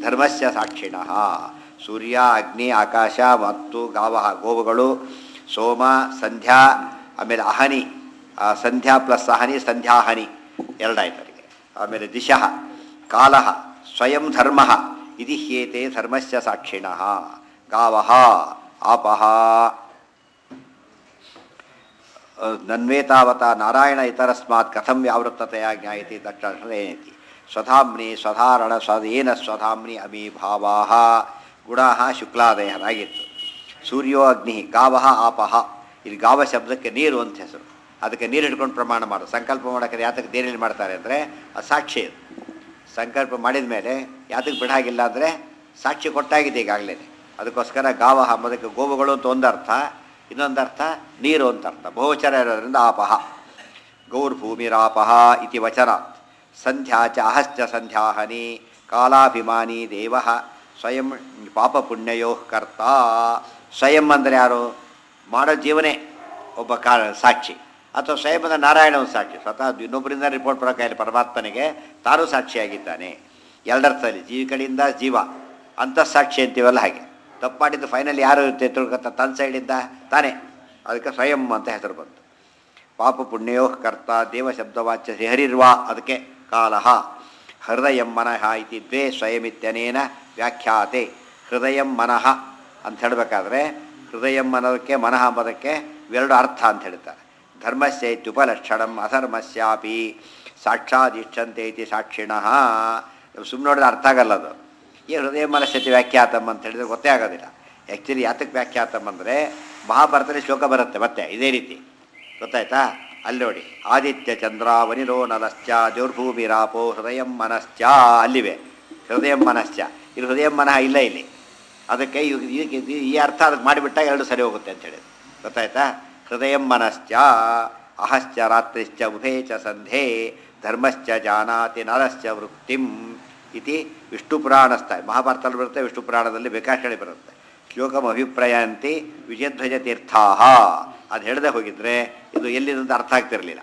ಧರ್ಮಸ್ಯ ಸಾಕ್ಷಿಣಃ ಸೂರ್ಯ ಅಗ್ನಿ ಆಕಾಶ ಮತ್ತು ಗಾವ ಗೋವುಗಳು ಸೋಮ ಸಂಧ್ಯಾ ಆಮೇಲೆ ಅಹನಿ ಆ, ಸಂಧ್ಯಾ ಪ್ಲಸ್ ಅಹನಿ ಸಂಧ್ಯಾಹನಿ ಎರಡಾಯ್ತು ಅವರಿಗೆ ಆಮೇಲೆ ದಿಶಃ ಕಾಲಃ ಸ್ವಯಂ ಧರ್ಮ ಇತಿ ಹ್ಯೇತೆ ಧರ್ಮಸ್ಯ ಸಾಕ್ಷಿಣಃ ಗಾವಃ ಆಪಃ ನನ್ವೇತಾವತ ನಾರಾಯಣ ಇತರಸ್ಮಾತ್ ಕಥಂ ವ್ಯಾವೃತ್ತತೆಯ ಜ್ಞಾಯತಿ ದಕ್ಷಿಣೇತಿ ಸ್ವಧಾಮ್ನಿ ಸ್ವಧಾರಣ ಸ್ವದೇನ ಸ್ವಧಾಮ್ನಿ ಅಮಿ ಭಾವಾಹ ಗುಣಾಹ ಶುಕ್ಲಾದಯರಾಗಿತ್ತು ಸೂರ್ಯೋ ಅಗ್ನಿ ಗಾವಹ ಆಪಹ ಇಲ್ಲಿ ಗಾವ ಶಬ್ದಕ್ಕೆ ನೀರು ಅಂತ ಹೆಸರು ಅದಕ್ಕೆ ನೀರು ಹಿಡ್ಕೊಂಡು ಪ್ರಮಾಣ ಮಾಡೋದು ಸಂಕಲ್ಪ ಮಾಡೋಕ್ಕೆ ಯಾತಕ್ಕೆ ನೀರಲ್ಲಿ ಮಾಡ್ತಾರೆ ಅಂದರೆ ಅದು ಸಾಕ್ಷಿ ಇದು ಸಂಕಲ್ಪ ಮಾಡಿದ ಮೇಲೆ ಯಾತಕ್ಕೆ ಬಿಡಾಗಿಲ್ಲ ಅಂದರೆ ಸಾಕ್ಷಿ ಕೊಟ್ಟಾಗಿದೆ ಈಗಾಗಲೇ ಅದಕ್ಕೋಸ್ಕರ ಗಾವ ಅಂಬೋದಕ್ಕೆ ಗೋವುಗಳು ಅಂತ ಒಂದರ್ಥ ಇನ್ನೊಂದರ್ಥ ನೀರು ಅಂತ ಅರ್ಥ ಬಹುವಚನ ಇರೋದ್ರಿಂದ ಆಪಹ ಗೌರ್ಭೂಮಿರಾಪಹ ಇತಿ ವಚನ ಸಂಧ್ಯಾ ಚ ಅಹಶ್ಚ ಸಂಧ್ಯಾಹನಿ ಕಾಲಾಭಿಮಾನಿ ದೇವ ಸ್ವಯಂ ಪಾಪ ಪುಣ್ಯಯೋ ಕರ್ತ ಸ್ವಯಂ ಅಂದರೆ ಯಾರು ಮಾಡೋ ಜೀವನೇ ಒಬ್ಬ ಕಾ ಸಾಕ್ಷಿ ಅಥವಾ ಸ್ವಯಂ ಅಂದರೆ ನಾರಾಯಣ ಒಂದು ಸಾಕ್ಷಿ ಸ್ವತಃ ಇನ್ನೊಬ್ಬರಿಂದ ರಿಪೋರ್ಟ್ ಬರೋಕ್ಕಾಗಿಲ್ಲ ಪರಮಾತ್ಮನಿಗೆ ತಾನು ಸಾಕ್ಷಿಯಾಗಿದ್ದಾನೆ ಎರಡರ್ಥದಲ್ಲಿ ಜೀವ ಕಡೆಯಿಂದ ಜೀವ ಅಂತಃಸಾಕ್ಷಿ ಅಂತೀವಲ್ಲ ಹಾಗೆ ತಪ್ಪು ಮಾಡಿದ್ದು ಫೈನಲ್ ಯಾರು ತಿಳ್ಕೊತ ತನ್ನ ಸೈಡಿಂದ ತಾನೇ ಅದಕ್ಕೆ ಸ್ವಯಂ ಅಂತ ಹೆಸರು ಬಂತು ಪಾಪ ಪುಣ್ಯೋ ಕರ್ತ ದೇವ ಶಬ್ದವಾಚ್ಯ ಶ್ರೀಹರಿರ್ವಾ ಅದಕ್ಕೆ ಕಾಲಃ ಹೃದಯಂ ಮನಃ ಇತಿ ದ್ವೇ ಸ್ವಯಮಿತ್ಯನೇನ ವ್ಯಾಖ್ಯಾತೆ ಹೃದಯಂ ಮನಃ ಅಂತ ಹೇಳಬೇಕಾದ್ರೆ ಹೃದಯಂ ಅನ್ನೋದಕ್ಕೆ ಮನಃ ಎಂಬುದಕ್ಕೆ ಇವೆರಡು ಅರ್ಥ ಅಂತ ಹೇಳ್ತಾರೆ ಧರ್ಮಸ್ಯ ಇತ್ಯುಪಲಕ್ಷಣಂ ಅಧರ್ಮಸ್ಯಾಪಿ ಸಾಕ್ಷಾದಿಷ್ಠಂತೆ ಇತಿ ಸಾಕ್ಷಿಣಃ ಸುಮ್ಮನೆ ನೋಡಿದ್ರೆ ಅರ್ಥ ಆಗಲ್ಲ ಅದು ಈ ಹೃದಯ ಮನಸ್ಥಿತಿ ವ್ಯಾಖ್ಯಾತಂ ಅಂತ ಹೇಳಿದ್ರೆ ಗೊತ್ತೇ ಆಗೋದಿಲ್ಲ ಆ್ಯಕ್ಚುಲಿ ಯಾತಕ್ಕೆ ವ್ಯಾಖ್ಯಾತಂ ಅಂದರೆ ಮಹಾಭಾರತದಲ್ಲಿ ಶ್ಲೋಕ ಬರುತ್ತೆ ಮತ್ತೆ ಇದೇ ರೀತಿ ಗೊತ್ತಾಯ್ತಾ ಅಲ್ಲಿ ನೋಡಿ ಆದಿತ್ಯ ಚಂದ್ರ ವನಿರೋ ನಲಶ್ಚ ದ್ಯೋರ್ಭೂಮಿರಾಪೋ ಹೃದಯ ಮನಶ್ಚ ಅಲ್ಲಿವೆ ಹೃದಯ ಮನಶ್ಚ ಇಲ್ಲಿ ಹೃದಯ ಮನಃ ಇಲ್ಲ ಇಲ್ಲಿ ಅದಕ್ಕೆ ಇವ್- ಈ- ಈ- ಈ ಅರ್ಥ ಅದಕ್ಕೆ ಮಾಡಿಬಿಟ್ಟಾಗ ಎರಡು ಸರಿ ಹೋಗುತ್ತೆ ಅಂತ ಹೇಳಿ ಗೊತ್ತಾಯ್ತಾ ಹೃದಯ ಮನಶ್ಚ ಅಹಶ್ಚ ರಾತ್ರಿಶ್ಚ ಉಭೇ ಚ ಸಂಧೆ ಧರ್ಮಶ್ಚ ಜಾನಾತಿ ನರಶ್ಚ ವೃತ್ತಿಂ ಇತಿ ವಿಷ್ಣು ಪುರಾಣಸ್ಥ ಮಹಾಭಾರತದಲ್ಲಿ ಬರುತ್ತೆ ವಿಷ್ಣು ಪುರಾಣದಲ್ಲಿ ಬೇಕಾಶಳಿ ಬರುತ್ತೆ ಶ್ಲೋಕಂ ಅಭಿಪ್ರಾಯಂತಿ ವಿಜಯಧ್ವಜ ತೀರ್ಥಾಹ ಅದು ಹೇಳದೆ ಹೋಗಿದ್ರೆ ಇದು ಎಲ್ಲಿದಂತ ಅರ್ಥ ಆಗ್ತಿರಲಿಲ್ಲ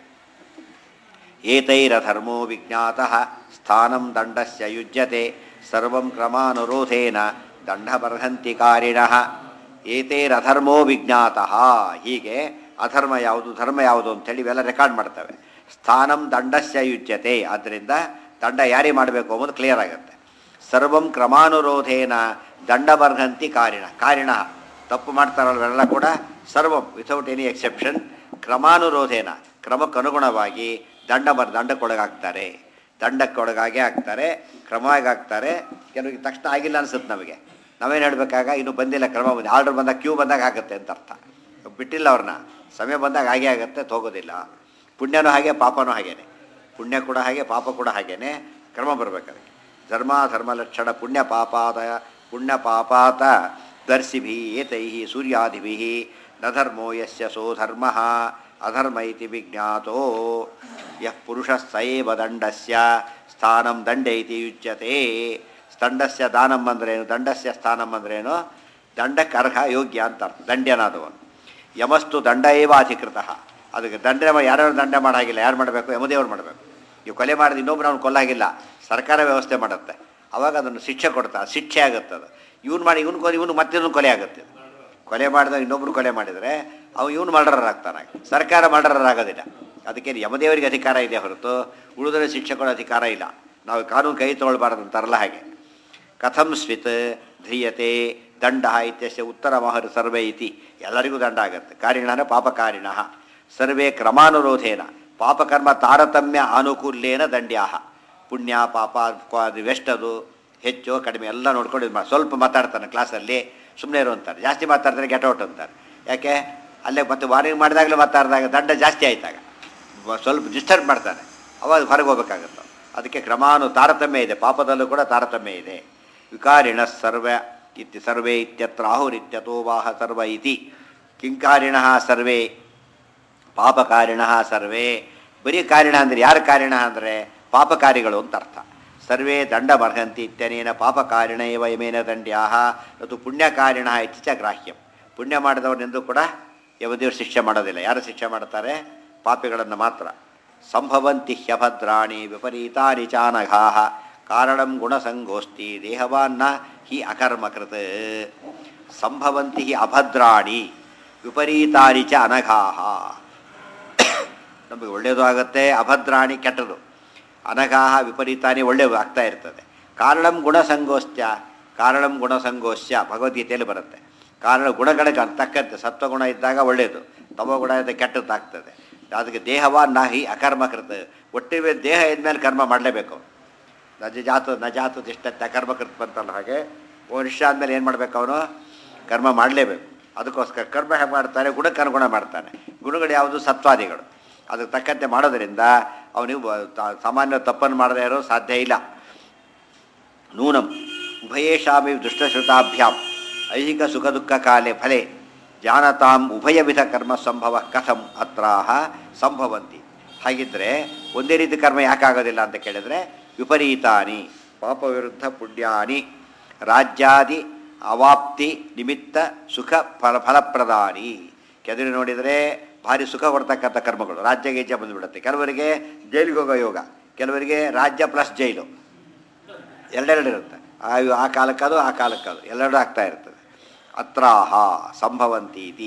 ಏತೈರಧರ್ಮೋ ವಿಜ್ಞಾತಃ ಸ್ಥಾನಂ ದಂಡಸ್ಯ ಯುಜ್ಯತೆ ಸರ್ವಂ ಕ್ರಮಾನುರೋಧೇನ ದಂಡಬರ್ಹಂತಿ ಕಾರಿಣಃ ಏತೈರಧರ್ಮೋ ವಿಜ್ಞಾತಃ ಹೀಗೆ ಅಧರ್ಮ ಯಾವುದು ಧರ್ಮ ಯಾವುದು ಅಂತೇಳಿ ಇವೆಲ್ಲ ರೆಕಾರ್ಡ್ ಮಾಡ್ತವೆ ಸ್ಥಾನಂ ದಂಡಸ್ಯ ಯುಜ್ಯತೆ ಆದ್ದರಿಂದ ದಂಡ ಯಾರಿಗೆ ಮಾಡಬೇಕು ಅನ್ನೋದು ಕ್ಲಿಯರ್ ಆಗುತ್ತೆ ಸರ್ವಂ ಕ್ರಮಾನುರೋಧೇನ ದಂಡಬರ್ಹಂತಿ ಕಾರಿಣ ಕಾರಿಣ ತಪ್ಪು ಮಾಡ್ತಾರಲ್ವೆಲ್ಲ ಕೂಡ ಸರ್ವಂ ವಿಥೌಟ್ ಎನಿ ಎಕ್ಸೆಪ್ಷನ್ ಕ್ರಮಾನುರೋಧೇನ ಕ್ರಮಕ್ಕನುಗುಣವಾಗಿ ದಂಡ ಬರ್ ದಂಡಕ್ಕೊಳಗಾಗ್ತಾರೆ ದಂಡಕ್ಕೊಳಗಾಗೇ ಆಗ್ತಾರೆ ಕ್ರಮವಾಗಿ ಆಗ್ತಾರೆ ಕೆಲವರಿಗೆ ತಕ್ಷಣ ಆಗಿಲ್ಲ ಅನ್ಸುತ್ತೆ ನಮಗೆ ನಾವೇನು ಹೇಳಬೇಕಾಗ ಇನ್ನೂ ಬಂದಿಲ್ಲ ಕ್ರಮ ಬಂದು ಆರ್ಡರ್ ಬಂದಾಗ ಕ್ಯೂ ಬಂದಾಗ ಆಗುತ್ತೆ ಅಂತ ಅರ್ಥ ಬಿಟ್ಟಿಲ್ಲ ಅವ್ರನ್ನ ಸಮಯ ಬಂದಾಗ ಹಾಗೆ ಆಗುತ್ತೆ ಹೋಗೋದಿಲ್ಲ ಪುಣ್ಯನೂ ಹಾಗೆ ಪಾಪನೂ ಹಾಗೇನೆ ಪುಣ್ಯ ಕೂಡ ಹಾಗೆ ಪಾಪ ಕೂಡ ಹಾಗೇನೆ ಕ್ರಮ ಬರಬೇಕು ಅದಕ್ಕೆ ಧರ್ಮ ಧರ್ಮ ಲಕ್ಷಣ ಪುಣ್ಯ ಪಾಪಾದ ಪುಣ್ಯ ಪಾಪಾತ ದರ್ಶಿಭಿ ಏತೈ ಸೂರ್ಯಾದಿಭಿ ನ ಧರ್ಮೋ ಯಸ್ಯ ಸೋ ಧರ್ಮ ಅಧರ್ಮ ಇತಿ ವಿಜ್ಞಾತೋ ಯಃ ಪುರುಷ ಸಯೇವ ದಂಡಸ್ಯ ಸ್ಥಾನಂ ದಂಡ ಇತಿ ಯುಜ್ಯತೆ ದಂಡಸ್ಯ ದಾನಂ ಅಂದ್ರೇನು ದಂಡಸ್ಯ ಸ್ಥಾನಂ ಅಂದ್ರೇನು ದಂಡಕ್ಕೆ ಅರ್ಹ ಯೋಗ್ಯ ಅಂತ ಅರ್ಥ ದಂಡ್ಯನಾದವನು ಯಮಸ್ತು ದಂಡ ಏವ ಅಧಿಕೃತ ಅದಕ್ಕೆ ದಂಡ ಯಾರ್ಯಾರು ದಂಡ ಮಾಡಾಗಿಲ್ಲ ಯಾರು ಮಾಡಬೇಕು ಯಮದೇವರು ಮಾಡಬೇಕು ನೀವು ಕೊಲೆ ಮಾಡಿದ ಇನ್ನೊಬ್ರು ಅವ್ನು ಕೊಲ್ಲಾಗಿಲ್ಲ ಸರ್ಕಾರ ವ್ಯವಸ್ಥೆ ಮಾಡುತ್ತೆ ಅವಾಗ ಅದನ್ನು ಶಿಕ್ಷೆ ಕೊಡ್ತಾರೆ ಶಿಕ್ಷೆ ಆಗುತ್ತೆ ಅದು ಇವ್ನು ಮಾಡಿ ಇವ್ನು ಕೊಲೆ ಇವನು ಮತ್ತೆ ಕೊಲೆ ಆಗುತ್ತೆ ಕೊಲೆ ಮಾಡಿದ ಇನ್ನೊಬ್ರು ಕೊಲೆ ಮಾಡಿದರೆ ಅವ ಇವನು ಮರ್ಡರರ್ ಆಗ್ತಾನೆ ಸರ್ಕಾರ ಮರ್ಡರರ್ ಆಗೋದಿಲ್ಲ ಅದಕ್ಕೆ ಯಮದೇವರಿಗೆ ಅಧಿಕಾರ ಇದೆ ಹೊರತು ಉಳಿದರೆ ಶಿಕ್ಷೆ ಕೊಡೋ ಅಧಿಕಾರ ಇಲ್ಲ ನಾವು ಕಾನೂನು ಕೈ ತೊಗೊಳ್ಬಾರ್ದು ಅಂತಾರಲ್ಲ ಹಾಗೆ ಕಥಂ ಸ್ವಿತ್ ಧ್ರಿಯತೆ ದಂಡ ಇತ್ಯಸ್ಯ ಉತ್ತರ ಮಹರ್ ಸರ್ವೇ ಇತಿ ಎಲ್ಲರಿಗೂ ದಂಡ ಆಗುತ್ತೆ ಕಾರಿಣ ಪಾಪಕಾರಿಣ ಸರ್ವೇ ಕ್ರಮಾನುರೋಧೇನ ಪಾಪಕರ್ಮ ತಾರತಮ್ಯ ಅನುಕೂಲ್ಯೇನ ದಂಡ್ಯಾಹ ಪುಣ್ಯ ಪಾಪ ಅದು ವೆಷ್ಟದು ಹೆಚ್ಚು ಕಡಿಮೆ ಎಲ್ಲ ನೋಡ್ಕೊಂಡು ಇದು ಮಾಡಿ ಸ್ವಲ್ಪ ಮಾತಾಡ್ತಾನೆ ಕ್ಲಾಸಲ್ಲಿ ಸುಮ್ಮನೆ ಇರು ಅಂತಾರೆ ಜಾಸ್ತಿ ಮಾತಾಡ್ತಾನೆ ಗೆಟ್ ಔಟ್ ಅಂತಾರೆ ಯಾಕೆ ಅಲ್ಲೇ ಮತ್ತೆ ವಾರ್ನಿಂಗ್ ಮಾಡಿದಾಗಲೇ ಮಾತಾಡಿದಾಗ ದಂಡ ಜಾಸ್ತಿ ಆಯ್ತಾಗ ಬ- ಸ್ವಲ್ಪ ಡಿಸ್ಟರ್ಬ್ ಮಾಡ್ತಾನೆ ಅವಾಗ ಹೊರಗೆ ಹೋಗ್ಬೇಕಾಗತ್ತೆ ಅದಕ್ಕೆ ಕ್ರಮಾನು ತಾರತಮ್ಯ ಇದೆ ಪಾಪದಲ್ಲೂ ಕೂಡ ತಾರತಮ್ಯ ಇದೆ ವಿಕಾರಿಣ ಸರ್ವ ಇತ್ಯ ಸರ್ವೇ ಇತ್ಯತ್ರ ಆಹುರಿತ್ಯತೋ ವಾಹ ಸರ್ವ ಇತಿ ಕಿಂಕಾರಿಣ ಸರ್ವೇ ಪಾಪಕಾರಿಣ ಸರ್ವೇ ಬರೀ ಕಾರಿಣ ಅಂದರೆ ಯಾರು ಕಾರಿಣ ಅಂದರೆ ಪಾಪಕಾರಿಗಳು ಅಂತ ಅರ್ಥ ಸರ್ವೇ ದಂಡ ಬರ್ಹಂತಿ ಇತ್ಯನೇನ ಪಾಪಕಾರಿಣ ಇವ ಯಮೇನ ದಂಡ್ಯಾಹ ಅದು ಪುಣ್ಯಕಾರಿಣ ಇತಿ ಚ ಗ್ರಾಹ್ಯಂ ಪುಣ್ಯ ಮಾಡಿದವರೆಂದು ಕೂಡ ಯಮದೇವರು ಶಿಕ್ಷೆ ಮಾಡೋದಿಲ್ಲ ಯಾರು ಶಿಕ್ಷೆ ಮಾಡ್ತಾರೆ ಪಾಪಿಗಳನ್ನು ಮಾತ್ರ ಸಂಭವಂತಿ ಹ್ಯಭದ್ರಾಣಿ ವಿಪರೀತಾನಿ ಚಾನಘಾಹ ಕಾರಣಂ ಗುಣಸಂಗೋಸ್ತಿ ದೇಹವಾನ್ನ ಹಿ ಅಕರ್ಮಕೃತ್ ಸಂಭವಂತಿ ಹಿ ಅಭದ್ರಾಣಿ ವಿಪರೀತಾನಿ ಚ ಅನಘಾಹ ನಮಗೆ ಒಳ್ಳೆಯದು ಆಗುತ್ತೆ ಅಭದ್ರಾಣಿ ಕೆಟ್ಟದು ಅನಘಾಹ ವಿಪರೀತಾನಿ ಒಳ್ಳೆಯದು ಆಗ್ತಾ ಇರ್ತದೆ ಕಾರಣಂ ಗುಣಸಂಗೋಷ್ಟ್ಯ ಕಾರಣಂ ಗುಣಸಂಗೋಷ್ಯ ಭಗವದ್ಗೀತೆಯಲ್ಲಿ ಬರುತ್ತೆ ಕಾರಣ ಗುಣಗಳಿಗೆ ತಕ್ಕಂತೆ ಸತ್ವಗುಣ ಇದ್ದಾಗ ಒಳ್ಳೆಯದು ತಮಗುಣ ಇದ್ದ ಕೆಟ್ಟದ್ದಾಗ್ತದೆ ಅದಕ್ಕೆ ದೇಹವ ನಾಹಿ ಅಕರ್ಮಕೃತ ಒಟ್ಟಿಗೆ ದೇಹ ಇದ್ಮೇಲೆ ಕರ್ಮ ಮಾಡಲೇಬೇಕು ನಜ ಜಾತು ನ ಜಾತು ತಿಷ್ಟತ್ತೆ ಅಕರ್ಮಕೃತ ಬಂತಲ್ಲ ಹಾಗೆ ಮನುಷ್ಯ ಆದಮೇಲೆ ಏನು ಮಾಡಬೇಕು ಅವನು ಕರ್ಮ ಮಾಡಲೇಬೇಕು ಅದಕ್ಕೋಸ್ಕರ ಕರ್ಮ ಹೇಗೆ ಮಾಡ್ತಾನೆ ಗುಣಕ್ಕೆ ಅನುಗುಣ ಮಾಡ್ತಾನೆ ಗುಣಗಳು ಯಾವುದು ಸತ್ವಾದಿಗಳು ಅದಕ್ಕೆ ತಕ್ಕಂತೆ ಮಾಡೋದರಿಂದ ಅವನಿಗೆ ಬ- ತ- ಸಾಮಾನ್ಯ ತಪ್ಪನ್ನು ಮಾಡದೇ ಇರೋ ಸಾಧ್ಯ ಇಲ್ಲ ನೂನಂ ಉಭಯೇಷಾಮಿ ದುಷ್ಟಶ್ರುತಾಭ್ಯಾಂ ಐಹಿಕ ಸುಖ ದುಃಖ ಕಾಲೆ ಫಲೆ ಜಾನತಾಂ ಉಭಯವಿಧ ಕರ್ಮ ಸಂಭವ ಕಥಂ ಅತ್ರಾಹ ಸಂಭವಂತಿ ಹಾಗಿದ್ದರೆ ಒಂದೇ ರೀತಿ ಕರ್ಮ ಯಾಕಾಗೋದಿಲ್ಲ ಅಂತ ಕೇಳಿದರೆ ವಿಪರೀತಾನಿ ಪಾಪ ವಿರುದ್ಧ ಪುಣ್ಯಾನಿ ರಾಜ್ಯಾದಿ ಅವಾಪ್ತಿ ನಿಮಿತ್ತ ಸುಖ ಫಲ ಫಲಪ್ರದಾನಿ ಕೆದರಿ ನೋಡಿದರೆ ಭಾರಿ ಸುಖ ಕೊಡ್ತಕ್ಕಂಥ ಕರ್ಮಗಳು ರಾಜ್ಯ ಗೀಜ್ಯ ಬಂದುಬಿಡುತ್ತೆ ಕೆಲವರಿಗೆ ಜೈಲಿಗೆ ಹೋಗೋ ಯೋಗ ಕೆಲವರಿಗೆ ರಾಜ್ಯ ಪ್ಲಸ್ ಜೈಲು ಎರಡೆರಡು ಇರುತ್ತೆ ಆ ಆ ಕಾಲಕ್ಕದು ಆ ಕಾಲಕ್ಕದು ಎಲ್ಲೆರಡು ಆಗ್ತಾ ಇರ್ತದೆ ಅತ್ರಾಹ ಸಂಭವಂತಿ ಇತಿ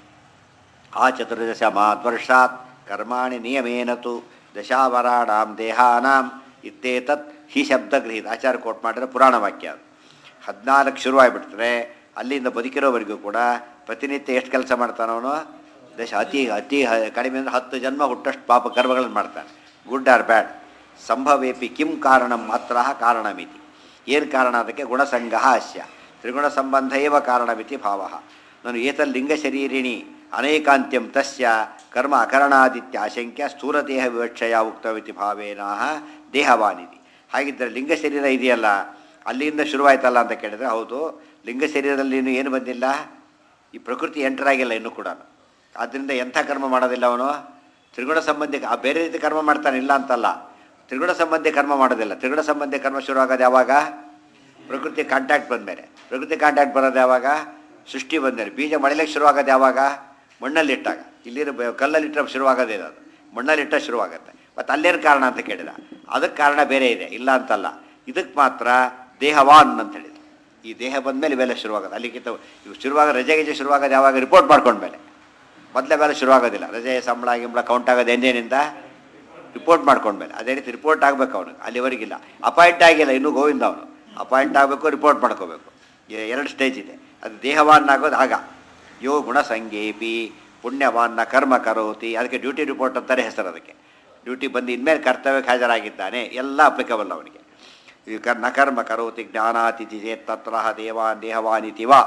ಆ ಚತುರ್ದಶ ಮಾದ್ವರ್ಷಾತ್ ಕರ್ಮಾಣಿ ನಿಯಮೇನತು ದಶಾವರಾಣಾಂ ದೇಹಾನಾಂ ಇತ್ತೇತತ್ ಹಿ ಶಬ್ದಗೃಹೀತ ಆಚಾರ ಕೋಟ್ ಮಾಡಿದ್ರೆ ಪುರಾಣ ವಾಕ್ಯ ಅದು ಹದಿನಾಲ್ಕು ಶುರುವಾಗ್ಬಿಡ್ತಾರೆ ಅಲ್ಲಿಂದ ಬದುಕಿರೋವರೆಗೂ ಕೂಡ ಪ್ರತಿನಿತ್ಯ ಎಷ್ಟು ಕೆಲಸ ಮಾಡ್ತಾನವನು ದಶ ಅತಿ ಅತಿ ಹ- ಕಡಿಮೆ ಅಂದರೆ ಹತ್ತು ಜನ್ಮ ಹುಟ್ಟಷ್ಟು ಪಾಪ ಕರ್ಮಗಳನ್ನು ಮಾಡ್ತಾನೆ ಗುಡ್ ಆರ್ ಬ್ಯಾಡ್ ಸಂಭವೇಪಿ ಕಿಂ ಕಾರಣಂ ಮಾತ್ರ ಕಾರಣಮಿತಿ ಏನು ಕಾರಣ ಅದಕ್ಕೆ ಗುಣಸಂಗ ಅಸ್ಯ ತ್ರಿಗುಣ ಸಂಬಂಧ ಏವ ಕಾರಣಮಿತಿ ಭಾವ ನಾನು ಏತಲ್ಲಿಂಗ ಶರೀರಿಣಿ ಅನೇಕಾಂತ್ಯಂ ತಸ್ಯ ಕರ್ಮ ಅಕರಣಾದಿತ್ಯ ಆಶಂಕ್ಯ ಸ್ಥೂಲದೇಹ ವಿವಕ್ಷಯ ಉಕ್ತವಿತಿ ಭಾವೇನಾಹ ದೇಹವಾನಿತಿ ಹಾಗಿದ್ದರೆ ಲಿಂಗ ಶರೀರ ಇದೆಯಲ್ಲ ಅಲ್ಲಿಂದ ಶುರುವಾಯ್ತಲ್ಲ ಅಂತ ಕೇಳಿದರೆ ಹೌದು ಲಿಂಗ ಶರೀರದಲ್ಲಿ ಇನ್ನೂ ಏನು ಬಂದಿಲ್ಲ ಈ ಪ್ರಕೃತಿ ಎಂಟರ್ ಆಗಿಲ್ಲ ಇನ್ನೂ ಕೂಡ ಆದ್ದರಿಂದ ಎಂಥ ಕರ್ಮ ಮಾಡೋದಿಲ್ಲ ಅವನು ತ್ರಿಗುಣ ಸಂಬಂಧಿ ಆ ಬೇರೆ ರೀತಿ ಕರ್ಮ ಮಾಡ್ತಾನೆ ಇಲ್ಲ ಅಂತಲ್ಲ ತ್ರಿಗುಣ ಸಂಬಂಧಿ ಕರ್ಮ ಮಾಡೋದಿಲ್ಲ ತ್ರಿಗುಣ ಸಂಬಂಧಿ ಕರ್ಮ ಶುರುವಾಗೋದು ಯಾವಾಗ ಪ್ರಕೃತಿ ಕಾಂಟ್ಯಾಕ್ಟ್ ಬಂದಮೇಲೆ ಪ್ರಕೃತಿ ಕಾಂಟ್ಯಾಕ್ಟ್ ಬರೋದು ಯಾವಾಗ ಸೃಷ್ಟಿ ಬಂದಮೇಲೆ ಬೀಜ ಮಳೆಲಿಕ್ಕೆ ಶುರುವಾಗೋದು ಯಾವಾಗ ಮಣ್ಣಲ್ಲಿಟ್ಟಾಗ ಇಲ್ಲಿನ ಬ- ಕಲ್ಲಲ್ಲಿಟ್ಟರೆ ಶುರುವಾಗೋದೇ ಅದು ಮಣ್ಣಲ್ಲಿಟ್ಟ ಶುರುವಾಗುತ್ತೆ ಮತ್ತು ಅಲ್ಲೇನು ಕಾರಣ ಅಂತ ಕೇಳಿದ ಅದಕ್ಕೆ ಕಾರಣ ಬೇರೆ ಇದೆ ಇಲ್ಲ ಅಂತಲ್ಲ ಇದಕ್ಕೆ ಮಾತ್ರ ದೇಹವಾನ್ ಅಂತ ಹೇಳಿದ್ರು ಈ ದೇಹ ಬಂದಮೇಲೆ ಇವೆಲ್ಲ ಶುರುವಾಗೋದು ಅಲ್ಲಿಗಿಂತ ಇವು ಶುರುವಾಗ ರಜೆ ಗಿಜೆ ಶುರುವಾಗೋದು ಯಾವಾಗ ರಿಪೋರ್ಟ್ ಮಾಡ್ಕೊಂಡ್ಮೇಲೆ ಮೊದಲೇ ಬೇರೆ ಶುರುವಾಗೋದಿಲ್ಲ ರಜೆ ಸಂಬಳ ಗಿಂಬಳ ಕೌಂಟ್ ಆಗೋದು ಎಂದೇನಿಂದ ರಿಪೋರ್ಟ್ ಮಾಡ್ಕೊಂಡ್ಮೇಲೆ ಅದೇ ರೀತಿ ರಿಪೋರ್ಟ್ ಆಗಬೇಕು ಅವನು ಅಲ್ಲಿವರೆಗಿಲ್ಲ ಅಪಾಯಿಂಟ್ ಆಗಿಲ್ಲ ಇನ್ನೂ ಗೋವಿಂದ ಅವನು ಅಪಾಯಿಂಟ್ ಆಗಬೇಕು ರಿಪೋರ್ಟ್ ಮಾಡ್ಕೋಬೇಕು ಎ- ಎರಡು ಸ್ಟೇಜ್ ಇದೆ ಅದು ದೇಹವಾನ್ ಆಗೋದು ಆಗ ಯೋ ಗುಣ ಸಂಗೇಪಿ ಪುಣ್ಯವಾನ್ನ ಕರ್ಮ ಕರೋತಿ ಅದಕ್ಕೆ ಡ್ಯೂಟಿ ರಿಪೋರ್ಟ್ ಅಂತಾರೆ ಹೆಸರು ಅದಕ್ಕೆ ಡ್ಯೂಟಿ ಬಂದು ಇನ್ಮೇಲೆ ಕರ್ತವ್ಯಕ್ಕೆ ಹಾಜರಾಗಿದ್ದಾನೆ ಎಲ್ಲ ಅಪ್ಲಿಕಬಲ್ ಅವನಿಗೆ ಈ ಕರ್ ನ ಕರ್ಮ ಕರೋತಿ ಜ್ಞಾನಾತಿಥಿ ಚೇತ್ ತತ್ರ ದೇವಾನ್ ದೇಹವಾನಿತಿ ವಾ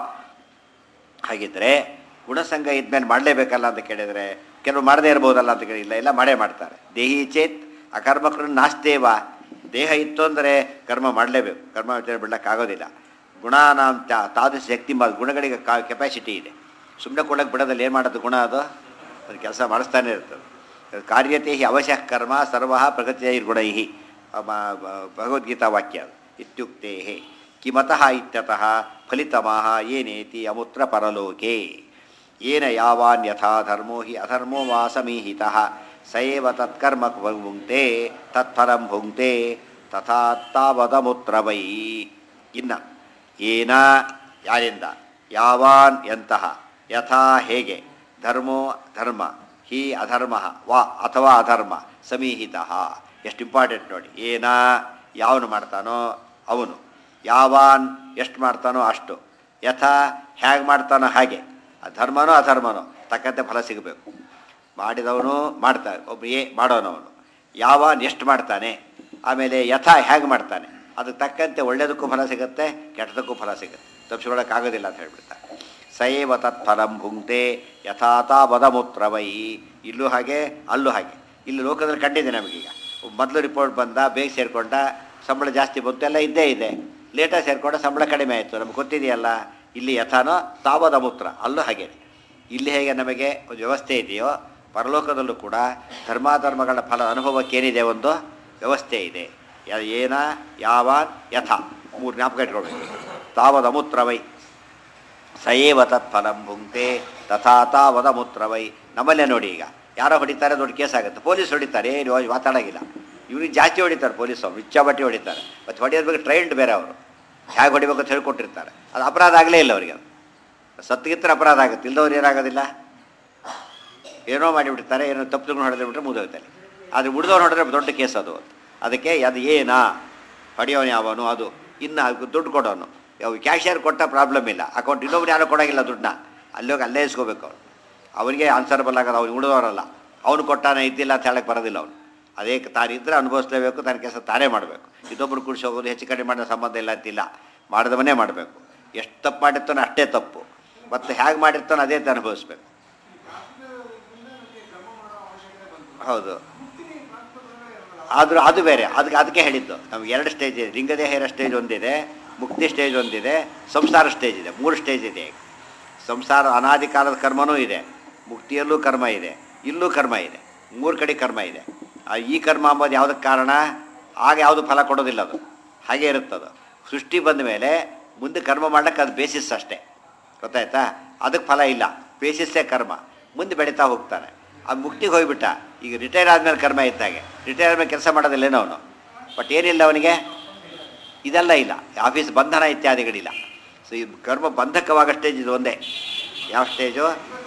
ಹಾಗಿದ್ರೆ ಗುಣಸಂಗ ಇದ್ಮೇಲೆ ಮಾಡಲೇಬೇಕಲ್ಲ ಅಂತ ಕೇಳಿದರೆ ಕೆಲವು ಮಾಡದೇ ಇರ್ಬೋದಲ್ಲ ಅಂತ ಕೇಳಿ ಇಲ್ಲ ಇಲ್ಲ ಮಾಡೇ ಮಾಡ್ತಾರೆ ದೇಹಿ ಚೇತ್ ಅಕರ್ಮಕರು ನಾಸ್ತೇವ ದೇಹ ಇತ್ತು ಅಂದರೆ ಕರ್ಮ ಮಾಡಲೇಬೇಕು ಕರ್ಮ ವಿಚಾರ ಬಿಡೋಕ್ಕಾಗೋದಿಲ್ಲ ಗುಣಾನಾಂ ತಾ ತಾದು ಶಕ್ತಿ ಮಾ ಗುಣಗಳಿಗೆ ಕಾ ಕೆಪಾಸಿಟಿ ಇದೆ ಸುಮ್ಮನೆ ಕೊಡೋಕೆ ಬಿಡೋದಲ್ಲಿ ಏನು ಮಾಡೋದು ಗುಣ ಅದು ಅದು ಕೆಲಸ ಮಾಡಿಸ್ತಾನೆ ಇರ್ತದೆ ಕಾರ್ಯತೆ ಹಿ ಅವಶ್ಯ ಕರ್ಮ ಸರ್ವ ಪ್ರಗತಿಯೈರ್ಗುಣೈ ಭಗವದ್ಗೀತಾ ವಾಕ್ಯ ಅದು. ಇತ್ಯುಕ್ತೆ ಕಿಮತಃ ಇತ್ಯತಃ ಫಲಿತಮಃ ಏನೇತಿ ಅಮುತ್ರ ಪರಲೋಕೆ ಏನ ಯಾವಾನ್ ಯಥಾ ಧರ್ಮೋ ಹಿ ಅಧರ್ಮೋ ವಾ ಸಮೀಹಿತಃ ಸ ಏವ ತತ್ಕರ್ಮ ಭುಂಕ್ತೆ ತತ್ಫಲಂ ಭುಂಕ್ತೆ ತಥಾ ತಾವದಮುತ್ರ ವೈ ಇನ್ನ ಏನ ಯಾರಿಂದ ಯಾವಾನ್ ಎಂತಹ ಯಥಾ ಹೇಗೆ ಧರ್ಮೋ ಧರ್ಮ ಹಿ ಅಧರ್ಮ ವಾ ಅಥವಾ ಅಧರ್ಮ ಸಮೀಹಿತ ಎಷ್ಟು ಇಂಪಾರ್ಟೆಂಟ್ ನೋಡಿ ಏನ ಯಾವನು ಮಾಡ್ತಾನೋ ಅವನು ಯಾವಾನ್ ಎಷ್ಟು ಮಾಡ್ತಾನೋ ಅಷ್ಟು ಯಥಾ ಹೇಗೆ ಮಾಡ್ತಾನೋ ಹಾಗೆ ಧರ್ಮನೋ ಅಧರ್ಮನೋ ತಕ್ಕಂತೆ ಫಲ ಸಿಗಬೇಕು ಮಾಡಿದವನು ಮಾಡ್ತಾನೆ ಒಬ್ಬ ಏ ಮಾಡೋನವನು ಯಾವಾನ್ ಎಷ್ಟು ಮಾಡ್ತಾನೆ ಆಮೇಲೆ ಯಥಾ ಹೇಗೆ ಮಾಡ್ತಾನೆ ಅದಕ್ಕೆ ತಕ್ಕಂತೆ ಒಳ್ಳೆಯದಕ್ಕೂ ಫಲ ಸಿಗುತ್ತೆ ಕೆಟ್ಟದಕ್ಕೂ ಫಲ ಸಿಗುತ್ತೆ ತಪ್ಪಿಸ್ಕೊಳ್ಳೋಕ್ಕಾಗೋದಿಲ್ಲ ಅಂತ ಹೇಳ್ಬಿಡ್ತಾರೆ ಸೈವ ತತ್ಫಲಂ ಭುಂಕ್ತೆ ಯಥಾತಾ ವದಮೂತ್ರವೈ ಇಲ್ಲೂ ಹಾಗೆ ಅಲ್ಲೂ ಹಾಗೆ ಇಲ್ಲಿ ಲೋಕದಲ್ಲಿ ಕಂಡಿದೆ ನಮಗೀಗ ಮೊದಲು ರಿಪೋರ್ಟ್ ಬಂದ ಬೇಗ ಸೇರಿಕೊಂಡ ಸಂಬಳ ಜಾಸ್ತಿ ಬಂತು ಎಲ್ಲ ಇದ್ದೇ ಇದೆ ಲೇಟಾಗಿ ಸೇರಿಕೊಂಡ ಸಂಬಳ ಕಡಿಮೆ ಆಯಿತು ನಮ್ಗೆ ಗೊತ್ತಿದೆಯಲ್ಲ ಇಲ್ಲಿ ಯಥಾನೋ ತಾವದ ಮೂತ್ರ ಅಲ್ಲೂ ಹಾಗೆ ಇಲ್ಲಿ ಹೇಗೆ ನಮಗೆ ಒಂದು ವ್ಯವಸ್ಥೆ ಇದೆಯೋ ಪರಲೋಕದಲ್ಲೂ ಕೂಡ ಧರ್ಮಾಧರ್ಮಗಳ ಫಲ ಅನುಭವಕ್ಕೇನಿದೆ ಒಂದು ವ್ಯವಸ್ಥೆ ಇದೆ ಯ- ಏನ ಯಾವಾನ್ ಯಥಾ ಮೂರು ಜ್ಞಾಪಕ ಇಟ್ಕೊಳ್ಬೇಕು ತಾವದ ಮೂತ್ರವೈ ಸಯೇವ ತತ್ಫಲಂ ಭುಂಕ್ತೆ ತಥಾ ತಾವದ ಮೂತ್ರವೈ ನಮ್ಮಲ್ಲೇ ನೋಡಿ ಈಗ ಯಾರೋ ಹೊಡಿತಾರೆ ದೊಡ್ಡ ಕೇಸ್ ಆಗುತ್ತೆ ಪೊಲೀಸ್ ಹೊಡಿತಾರೆ ಏನು ಮಾತಾಡೋಂಗಿಲ್ಲ ಇವ್ರಿಗೆ ಜಾಸ್ತಿ ಹೊಡಿತಾರೆ ಪೊಲೀಸರು ಮಿಚ್ಚ ಬಟ್ಟೆ ಹೊಡಿತಾರೆ ಮತ್ತು ಹೊಡೆಯೋದ್ ಬಗ್ಗೆ ಟ್ರೈನ್ಡ್ ಬೇರೆ ಅವರು ಹೇಗೆ ಹೊಡಿಬೇಕು ಅಂತ ಹೇಳ್ಕೊಟ್ಟಿರ್ತಾರೆ ಅದು ಅಪರಾಧ ಆಗಲೇ ಇಲ್ಲ ಅವರಿಗೆ ಅದು ಸತ್ತಿಗಿತ್ತರ ಅಪರಾಧ ಆಗುತ್ತೆ ಇಲ್ದವ್ರು ಏನಾಗೋದಿಲ್ಲ ಏನೋ ಮಾಡಿಬಿಡ್ತಾರೆ ಏನೋ ತಪ್ಪು ತಗೊಂಡು ಹೊಡೆದು ಬಿಟ್ರೆ ಮುಗಿದೋಗ್ತಾರೆ ಆದರೆ ಉಳಿದವ್ರು ಹೊಡೆದ್ರೆ ದೊಡ್ಡ ಕೇಸ್ ಅದು ಅದಕ್ಕೆ ಅದು ಏನಾ ಹೊಡೆಯೋನು ಯಾವನು ಅದು ಇನ್ನು ಅದು ದುಡ್ಡು ಕೊಡೋನು ಯಾವ ಕ್ಯಾಶಿಯರ್ ಕೊಟ್ಟ ಪ್ರಾಬ್ಲಮ್ ಇಲ್ಲ ಅಕೌಂಟ್ ಇನ್ನೊಬ್ರು ಯಾರು ಕೊಡೋಂಗಿಲ್ಲ ದುಡ್ಡನ್ನ ಅಲ್ಲೋಗಿ ಅಲ್ಲೇ ಇಸ್ಕೋಬೇಕು ಅವ್ರು ಅವನಿಗೆ ಆನ್ಸರ್ಬಲ್ ಆಗೋದು ಅವ್ನು ಉಳಿದವರಲ್ಲ ಅವನು ಕೊಟ್ಟಾನ ಇದ್ದಿಲ್ಲ ಅಂತ ಹೇಳಕ್ಕೆ ಬರೋದಿಲ್ಲ ಅವನು ಅದೇ ತಾನಿದ್ರೆ ಅನುಭವಿಸ್ಲೇಬೇಕು ತನ್ನ ಕೆಲಸ ತಾನೇ ಮಾಡಬೇಕು ಇನ್ನೊಬ್ರು ಕುಡಿಸಿ ಹೋಗೋದು ಹೆಚ್ಚು ಕಡಿಮೆ ಮಾಡೋ ಸಂಬಂಧ ಇಲ್ಲ ಅಂತಿಲ್ಲ ಮಾಡಿದವನೇ ಮಾಡಬೇಕು ಎಷ್ಟು ತಪ್ಪು ಮಾಡಿರ್ತಾನೋ ಅಷ್ಟೇ ತಪ್ಪು ಮತ್ತು ಹೇಗೆ ಮಾಡಿರ್ತಾನೋ ಅದೇ ಅನುಭವಿಸ್ಬೇಕು ಹೌದು ಆದರೂ ಅದು ಬೇರೆ ಅದಕ್ಕೆ ಅದಕ್ಕೆ ಹೇಳಿದ್ದು ನಮ್ಗೆ ಎರಡು ಸ್ಟೇಜ್ ಇದೆ ಲಿಂಗದೇಹರ ಸ್ಟೇಜ್ ಒಂದಿದೆ ಮುಕ್ತಿ ಸ್ಟೇಜ್ ಒಂದಿದೆ ಸಂಸಾರ ಸ್ಟೇಜ್ ಇದೆ ಮೂರು ಸ್ಟೇಜ್ ಇದೆ ಈಗ ಸಂಸಾರ ಅನಾದಿ ಕಾಲದ ಕರ್ಮನೂ ಇದೆ ಮುಕ್ತಿಯಲ್ಲೂ ಕರ್ಮ ಇದೆ ಇಲ್ಲೂ ಕರ್ಮ ಇದೆ ಮೂರು ಕಡೆ ಕರ್ಮ ಇದೆ ಆ ಈ ಕರ್ಮ ಅಂಬೋದು ಯಾವುದಕ್ಕೆ ಕಾರಣ ಆಗ ಯಾವುದು ಫಲ ಕೊಡೋದಿಲ್ಲ ಅದು ಹಾಗೆ ಇರುತ್ತದು ಸೃಷ್ಟಿ ಬಂದ ಮೇಲೆ ಮುಂದೆ ಕರ್ಮ ಮಾಡ್ಲಿಕ್ಕೆ ಅದು ಬೇಸಿಸ್ ಅಷ್ಟೇ ಗೊತ್ತಾಯ್ತಾ ಅದಕ್ಕೆ ಫಲ ಇಲ್ಲ ಬೇಸಿಸ್ಸೇ ಕರ್ಮ ಮುಂದೆ ಬೆಳೀತಾ ಹೋಗ್ತಾನೆ ಆ ಮುಕ್ತಿಗೆ ಹೋಗ್ಬಿಟ್ಟ ಈಗ ರಿಟೈರ್ ಆದಮೇಲೆ ಕರ್ಮ ಇದ್ದಾಗೆ ರಿಟೈರ್ ಆದಮೇಲೆ ಕೆಲಸ ಮಾಡೋದಿಲ್ಲೇನೋ ಅವನು ಬಟ್ ಏನಿಲ್ಲ ಅವನಿಗೆ ಇದೆಲ್ಲ ಇಲ್ಲ ಆಫೀಸ್ ಬಂಧನ ಇತ್ಯಾದಿಗಳಿಲ್ಲ ಸೊ ಈ ಕರ್ಮ ಬಂಧಕವಾಗ ಸ್ಟೇಜ್ ಇದು ಒಂದೇ ಯಾವ ಸ್ಟೇಜು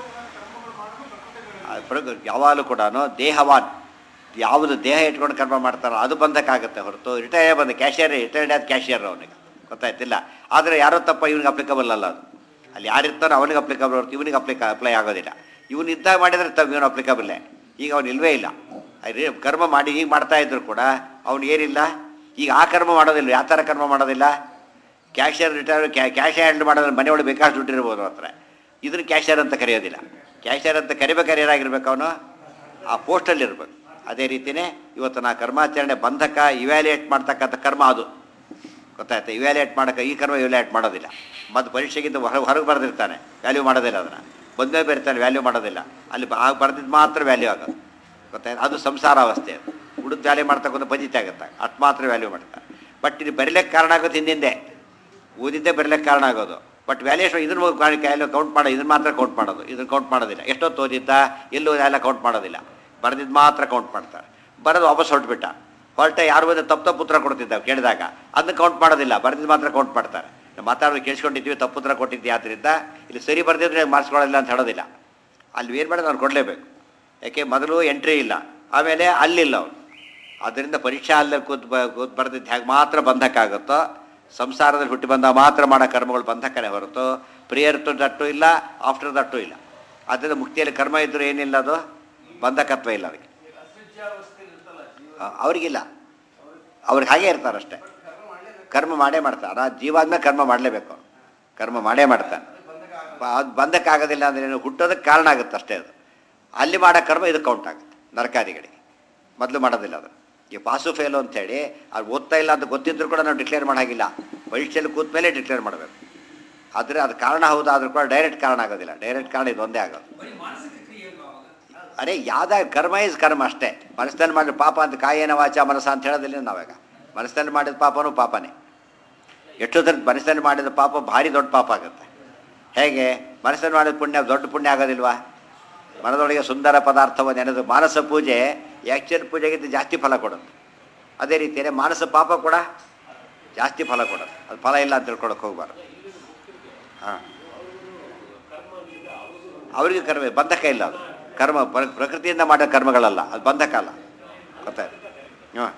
ಯಾವಾಗಲೂ ಕೂಡ ದೇಹವಾನ್ ಯಾವುದು ದೇಹ ಇಟ್ಕೊಂಡು ಕರ್ಮ ಮಾಡ್ತಾರೋ ಅದು ಬಂಧಕ್ಕಾಗುತ್ತೆ ಹೊರತು ರಿಟೈರ್ ಬಂದ ಕ್ಯಾಶಿಯರ್ ರಿಟೈರ್ಡ್ ಆದ ಕ್ಯಾಶಿಯರ್ ಅವನಿಗೆ ಗೊತ್ತಾಯ್ತಿಲ್ಲ ಆದರೆ ಯಾರೋ ತಪ್ಪ ಇವನಿಗೆ ಅಪ್ಲಿಕಬಲ್ ಅಲ್ಲ ಅದು ಅಲ್ಲಿ ಯಾರಿರ್ತಾನೋ ಅವನಿಗೆ ಅಪ್ಲಿಕಬಲ್ ಹೊರತು ಇವನಿಗೆ ಅಪ್ಲಿಕ ಅಪ್ಲೈ ಆಗೋದಿಲ್ಲ ಇವನು ಇದ್ದಾಗ ಮಾಡಿದರೆ ತಪ್ಪು ಇವನು ಅಪ್ಲಿಕಬಲ್ಲೇ ಈಗ ಅವನು ಇಲ್ವೇ ಇಲ್ಲ ಅದೇ ಕರ್ಮ ಮಾಡಿ ಈಗ ಮಾಡ್ತಾ ಇದ್ರು ಕೂಡ ಅವನು ಏನಿಲ್ಲ ಈಗ ಆ ಕರ್ಮ ಮಾಡೋದಿಲ್ಲ ಯಾವ ಥರ ಕರ್ಮ ಮಾಡೋದಿಲ್ಲ ಕ್ಯಾಶಿಯರ್ ರಿಟೈರ್ ಕ್ಯಾಶ್ ಹ್ಯಾಂಡಲ್ ಮಾಡೋದ್ರೆ ಮನೆಯೊಳಗೆ ಬೇಕಾಷ್ಟು ದುಡ್ಡಿರ್ಬೋದು ಹತ್ರ ಇದನ್ನು ಕ್ಯಾಶಿಯರ್ ಅಂತ ಕರೆಯೋದಿಲ್ಲ ಕ್ಯಾಶಿಯರ್ ಅಂತ ಕರಿಬೇಕಾದ್ರೆ ಏನಾಗಿರ್ಬೇಕು ಅವನು ಆ ಪೋಸ್ಟಲ್ಲಿ ಇರಬೇಕು ಅದೇ ರೀತಿಯೇ ಇವತ್ತು ನಾ ಕರ್ಮಾಚರಣೆ ಬಂಧಕ ಇವ್ಯಾಲ್ಯೂಯೇಟ್ ಮಾಡ್ತಕ್ಕಂಥ ಕರ್ಮ ಅದು ಗೊತ್ತಾಯ್ತು ಇವ್ಯಾಲ್ಯೂಯೇಟ್ ಮಾಡೋಕೆ ಈ ಕರ್ಮ ಇವ್ಯಾಲ್ಯೂಯೇಟ್ ಮಾಡೋದಿಲ್ಲ ಮತ್ತು ಪರೀಕ್ಷೆಗಿಂತ ಹೊರ ಹೊರಗೆ ಬರೆದಿರ್ತಾನೆ ವ್ಯಾಲ್ಯೂ ಮಾಡೋದಿಲ್ಲ ಅದನ್ನು ಬಂದೇ ಬರ್ತಾನೆ ವ್ಯಾಲ್ಯೂ ಮಾಡೋದಿಲ್ಲ ಅಲ್ಲಿ ಆಗ ಬರೆದಿದ್ದು ಮಾತ್ರ ವ್ಯಾಲ್ಯೂ ಆಗೋದು ಗೊತ್ತಾಯ್ತು ಅದು ಸಂಸಾರಾವಸ್ಥೆ ಅದು ಹುಡುಗ ವ್ಯಾಲ್ಯೂ ಮಾಡ್ತಕ್ಕಂಥ ಪಂಜಿತ ಆಗುತ್ತೆ ಅಷ್ಟು ಮಾತ್ರ ವ್ಯಾಲ್ಯೂ ಮಾಡ್ತಾರೆ ಬಟ್ ಇದು ಬರೀಲಿಕ್ಕೆ ಕಾರಣ ಆಗೋದು ಹಿಂದಿಂದೆ ಓದಿದ್ದೇ ಬರೀಲಿಕ್ಕೆ ಕಾರಣ ಆಗೋದು ಬಟ್ ವ್ಯಾಲ್ಯೂಷನ್ ಇದನ್ನು ಕ್ಯಾಲು ಕೌಂಟ್ ಮಾಡೋ ಇದನ್ನು ಮಾತ್ರ ಕೌಂಟ್ ಮಾಡೋದು ಇದನ್ನು ಕೌಂಟ್ ಮಾಡೋದಿಲ್ಲ ಎಷ್ಟೊತ್ತು ಓದಿದ್ದ ಎಲ್ಲೂ ಎಲ್ಲ ಕೌಂಟ್ ಮಾಡೋದಿಲ್ಲ ಬರೆದಿದ್ದು ಮಾತ್ರ ಕೌಂಟ್ ಮಾಡ್ತಾರೆ ಬರೋದು ವಾಪಸ್ ಹೊರಟ್ಬಿಟ್ಟ ಹೊರಟೆ ಯಾರು ಬಂದು ತಪ್ಪು ತಪ್ಪು ಉತ್ತರ ಕೊಡ್ತಿದ್ದ ಕೇಳಿದಾಗ ಅದನ್ನ ಕೌಂಟ್ ಮಾಡೋದಿಲ್ಲ ಬರೆದಿದ್ದು ಮಾತ್ರ ಕೌಂಟ್ ಮಾಡ್ತಾರೆ ನಾವು ಮಾತಾಡೋದು ಕೇಳಿಸ್ಕೊಂಡಿದ್ದೀವಿ ತಪ್ಪು ಉತ್ತರ ಕೊಟ್ಟಿದ್ದೆ ಆದ್ದರಿಂದ ಇಲ್ಲಿ ಸರಿ ಬರೆದಿದ್ರೆ ಮಾರ್ಕ್ಸ್ ಕೊಡೋದಿಲ್ಲ ಅಂತ ಹೇಳೋದಿಲ್ಲ ಅಲ್ಲಿ ಏನು ಮಾಡೋದು ಅವ್ನು ಕೊಡಲೇಬೇಕು ಯಾಕೆ ಮೊದಲು ಎಂಟ್ರಿ ಇಲ್ಲ ಆಮೇಲೆ ಅಲ್ಲಿಲ್ಲ ಅವನು ಆದ್ದರಿಂದ ಪರೀಕ್ಷಾ ಅಲ್ಲೇ ಕೂತ್ ಬ ಕೂತ್ ಬರೆದಿದ್ದು ಹೇಗೆ ಮಾತ್ರ ಬಂಧಕ್ಕಾಗುತ್ತೋ ಸಂಸಾರದಲ್ಲಿ ಹುಟ್ಟಿ ಬಂದ ಮಾತ್ರ ಮಾಡೋ ಕರ್ಮಗಳು ಬಂಧಕ್ಕನೇ ಹೊರತು ಪ್ರಿಯರ್ ಟು ದಟ್ಟು ಇಲ್ಲ ಆಫ್ಟರ್ ದಟ್ಟು ಇಲ್ಲ ಆದ್ದರಿಂದ ಮುಕ್ತಿಯಲ್ಲಿ ಕರ್ಮ ಇದ್ದರೂ ಏನಿಲ್ಲ ಅದು ಬಂಧಕತ್ವ ಇಲ್ಲ ಅದಕ್ಕೆ ಆ, ಅವ್ರಿಗಿಲ್ಲ ಅವ್ರಿಗೆ ಹಾಗೆ ಇರ್ತಾರಷ್ಟೇ ಕರ್ಮ ಮಾಡೇ ಮಾಡ್ತಾರೆ ಆ ಜೀವ ಆದ್ಮೇಲೆ ಕರ್ಮ ಮಾಡಲೇಬೇಕು ಅವ್ನು ಕರ್ಮ ಮಾಡೇ ಮಾಡ್ತಾನೆ ಬ- ಅದು ಬಂಧಕ್ಕಾಗೋದಿಲ್ಲ ಅಂದ್ರೆ ಏನು ಹುಟ್ಟೋದಕ್ಕೆ ಕಾರಣ ಆಗುತ್ತೆ ಅಷ್ಟೇ ಅದು ಅಲ್ಲಿ ಮಾಡೋ ಕರ್ಮ ಇದಕ್ಕೆ ಕೌಂಟ್ ಆಗುತ್ತೆ ನರಕಾದಿಗಳಿಗೆ ಮೊದಲು ಮಾಡೋದಿಲ್ಲ ಅದು ಈ ಪಾಸು ಫೇಲು ಅಂತೇಳಿ ಅದು ಓದ್ತಾ ಇಲ್ಲ ಅಂತ ಗೊತ್ತಿದ್ರು ಕೂಡ ನಾವು ಡಿಕ್ಲೇರ್ ಮಾಡೋಂಗಿಲ್ಲ ಪರೀಕ್ಷೆಯಲ್ಲಿ ಕೂತ ಮೇಲೆ ಡಿಕ್ಲೇರ್ ಮಾಡಬೇಕು ಆದರೆ ಅದು ಕಾರಣ ಹೌದಾದ್ರೂ ಕೂಡ ಡೈರೆಕ್ಟ್ ಕಾರಣ ಆಗೋದಿಲ್ಲ ಡೈರೆಕ್ಟ್ ಕಾರಣ ಇದೊಂದೇ ಆಗೋದು ಅರೆ ಯಾವ್ದ ಕರ್ಮ ಇಸ್ ಕರ್ಮ ಅಷ್ಟೇ ಮನಸ್ಸಿನಲ್ಲಿ ಮಾಡಿದ ಪಾಪ ಅಂತ ಕಾಯೇನ ವಾಚ ಮನಸ್ಸ ಅಂತ ಹೇಳೋದಿಲ್ಲ ನಾವಾಗ ಮನಸ್ಸಿನಲ್ಲಿ ಮಾಡಿದ ಪಾಪನೂ ಪಾಪನೇ ಎಷ್ಟೋ ಸರಿ ಮನಸ್ಸಿನಲ್ಲಿ ಮಾಡಿದ ಪಾಪ ಭಾರಿ ದೊಡ್ಡ ಪಾಪ ಆಗುತ್ತೆ ಹೇಗೆ ಮನಸ್ಸಿನಲ್ಲಿ ಮಾಡಿದ ಪುಣ್ಯ ದೊಡ್ಡ ಪುಣ್ಯ ಆಗೋದಿಲ್ವಾ ಮನದೊಳಗೆ ಸುಂದರ ಪದಾರ್ಥವನ್ನು ನೆನೆದು ಮಾನಸ ಪೂಜೆ ಆ್ಯಕ್ಚುಯಲ್ ಪೂಜೆಗಿಂತ ಜಾಸ್ತಿ ಫಲ ಕೊಡುತ್ತೆ ಅದೇ ರೀತಿಯೇ ಮಾನಸ ಪಾಪ ಕೂಡ ಜಾಸ್ತಿ ಫಲ ಕೊಡುತ್ತೆ ಅದು ಫಲ ಇಲ್ಲ ಅಂತ ತಿಳ್ಕೊಳಕ್ಕೆ ಹೋಗ್ಬಾರ್ದು ಹಾಂ ಅವರಿಗೆ ಕರ್ಮ ಬಂಧಕ ಇಲ್ಲ ಅದು ಕರ್ಮ ಪ್ರ- ಪ್ರಕೃತಿಯಿಂದ ಮಾಡೋ ಕರ್ಮಗಳಲ್ಲ ಅದು ಬಂಧಕ ಅಲ್ಲ ಗೊತ್ತಾಯ್ತು ಹಾಂ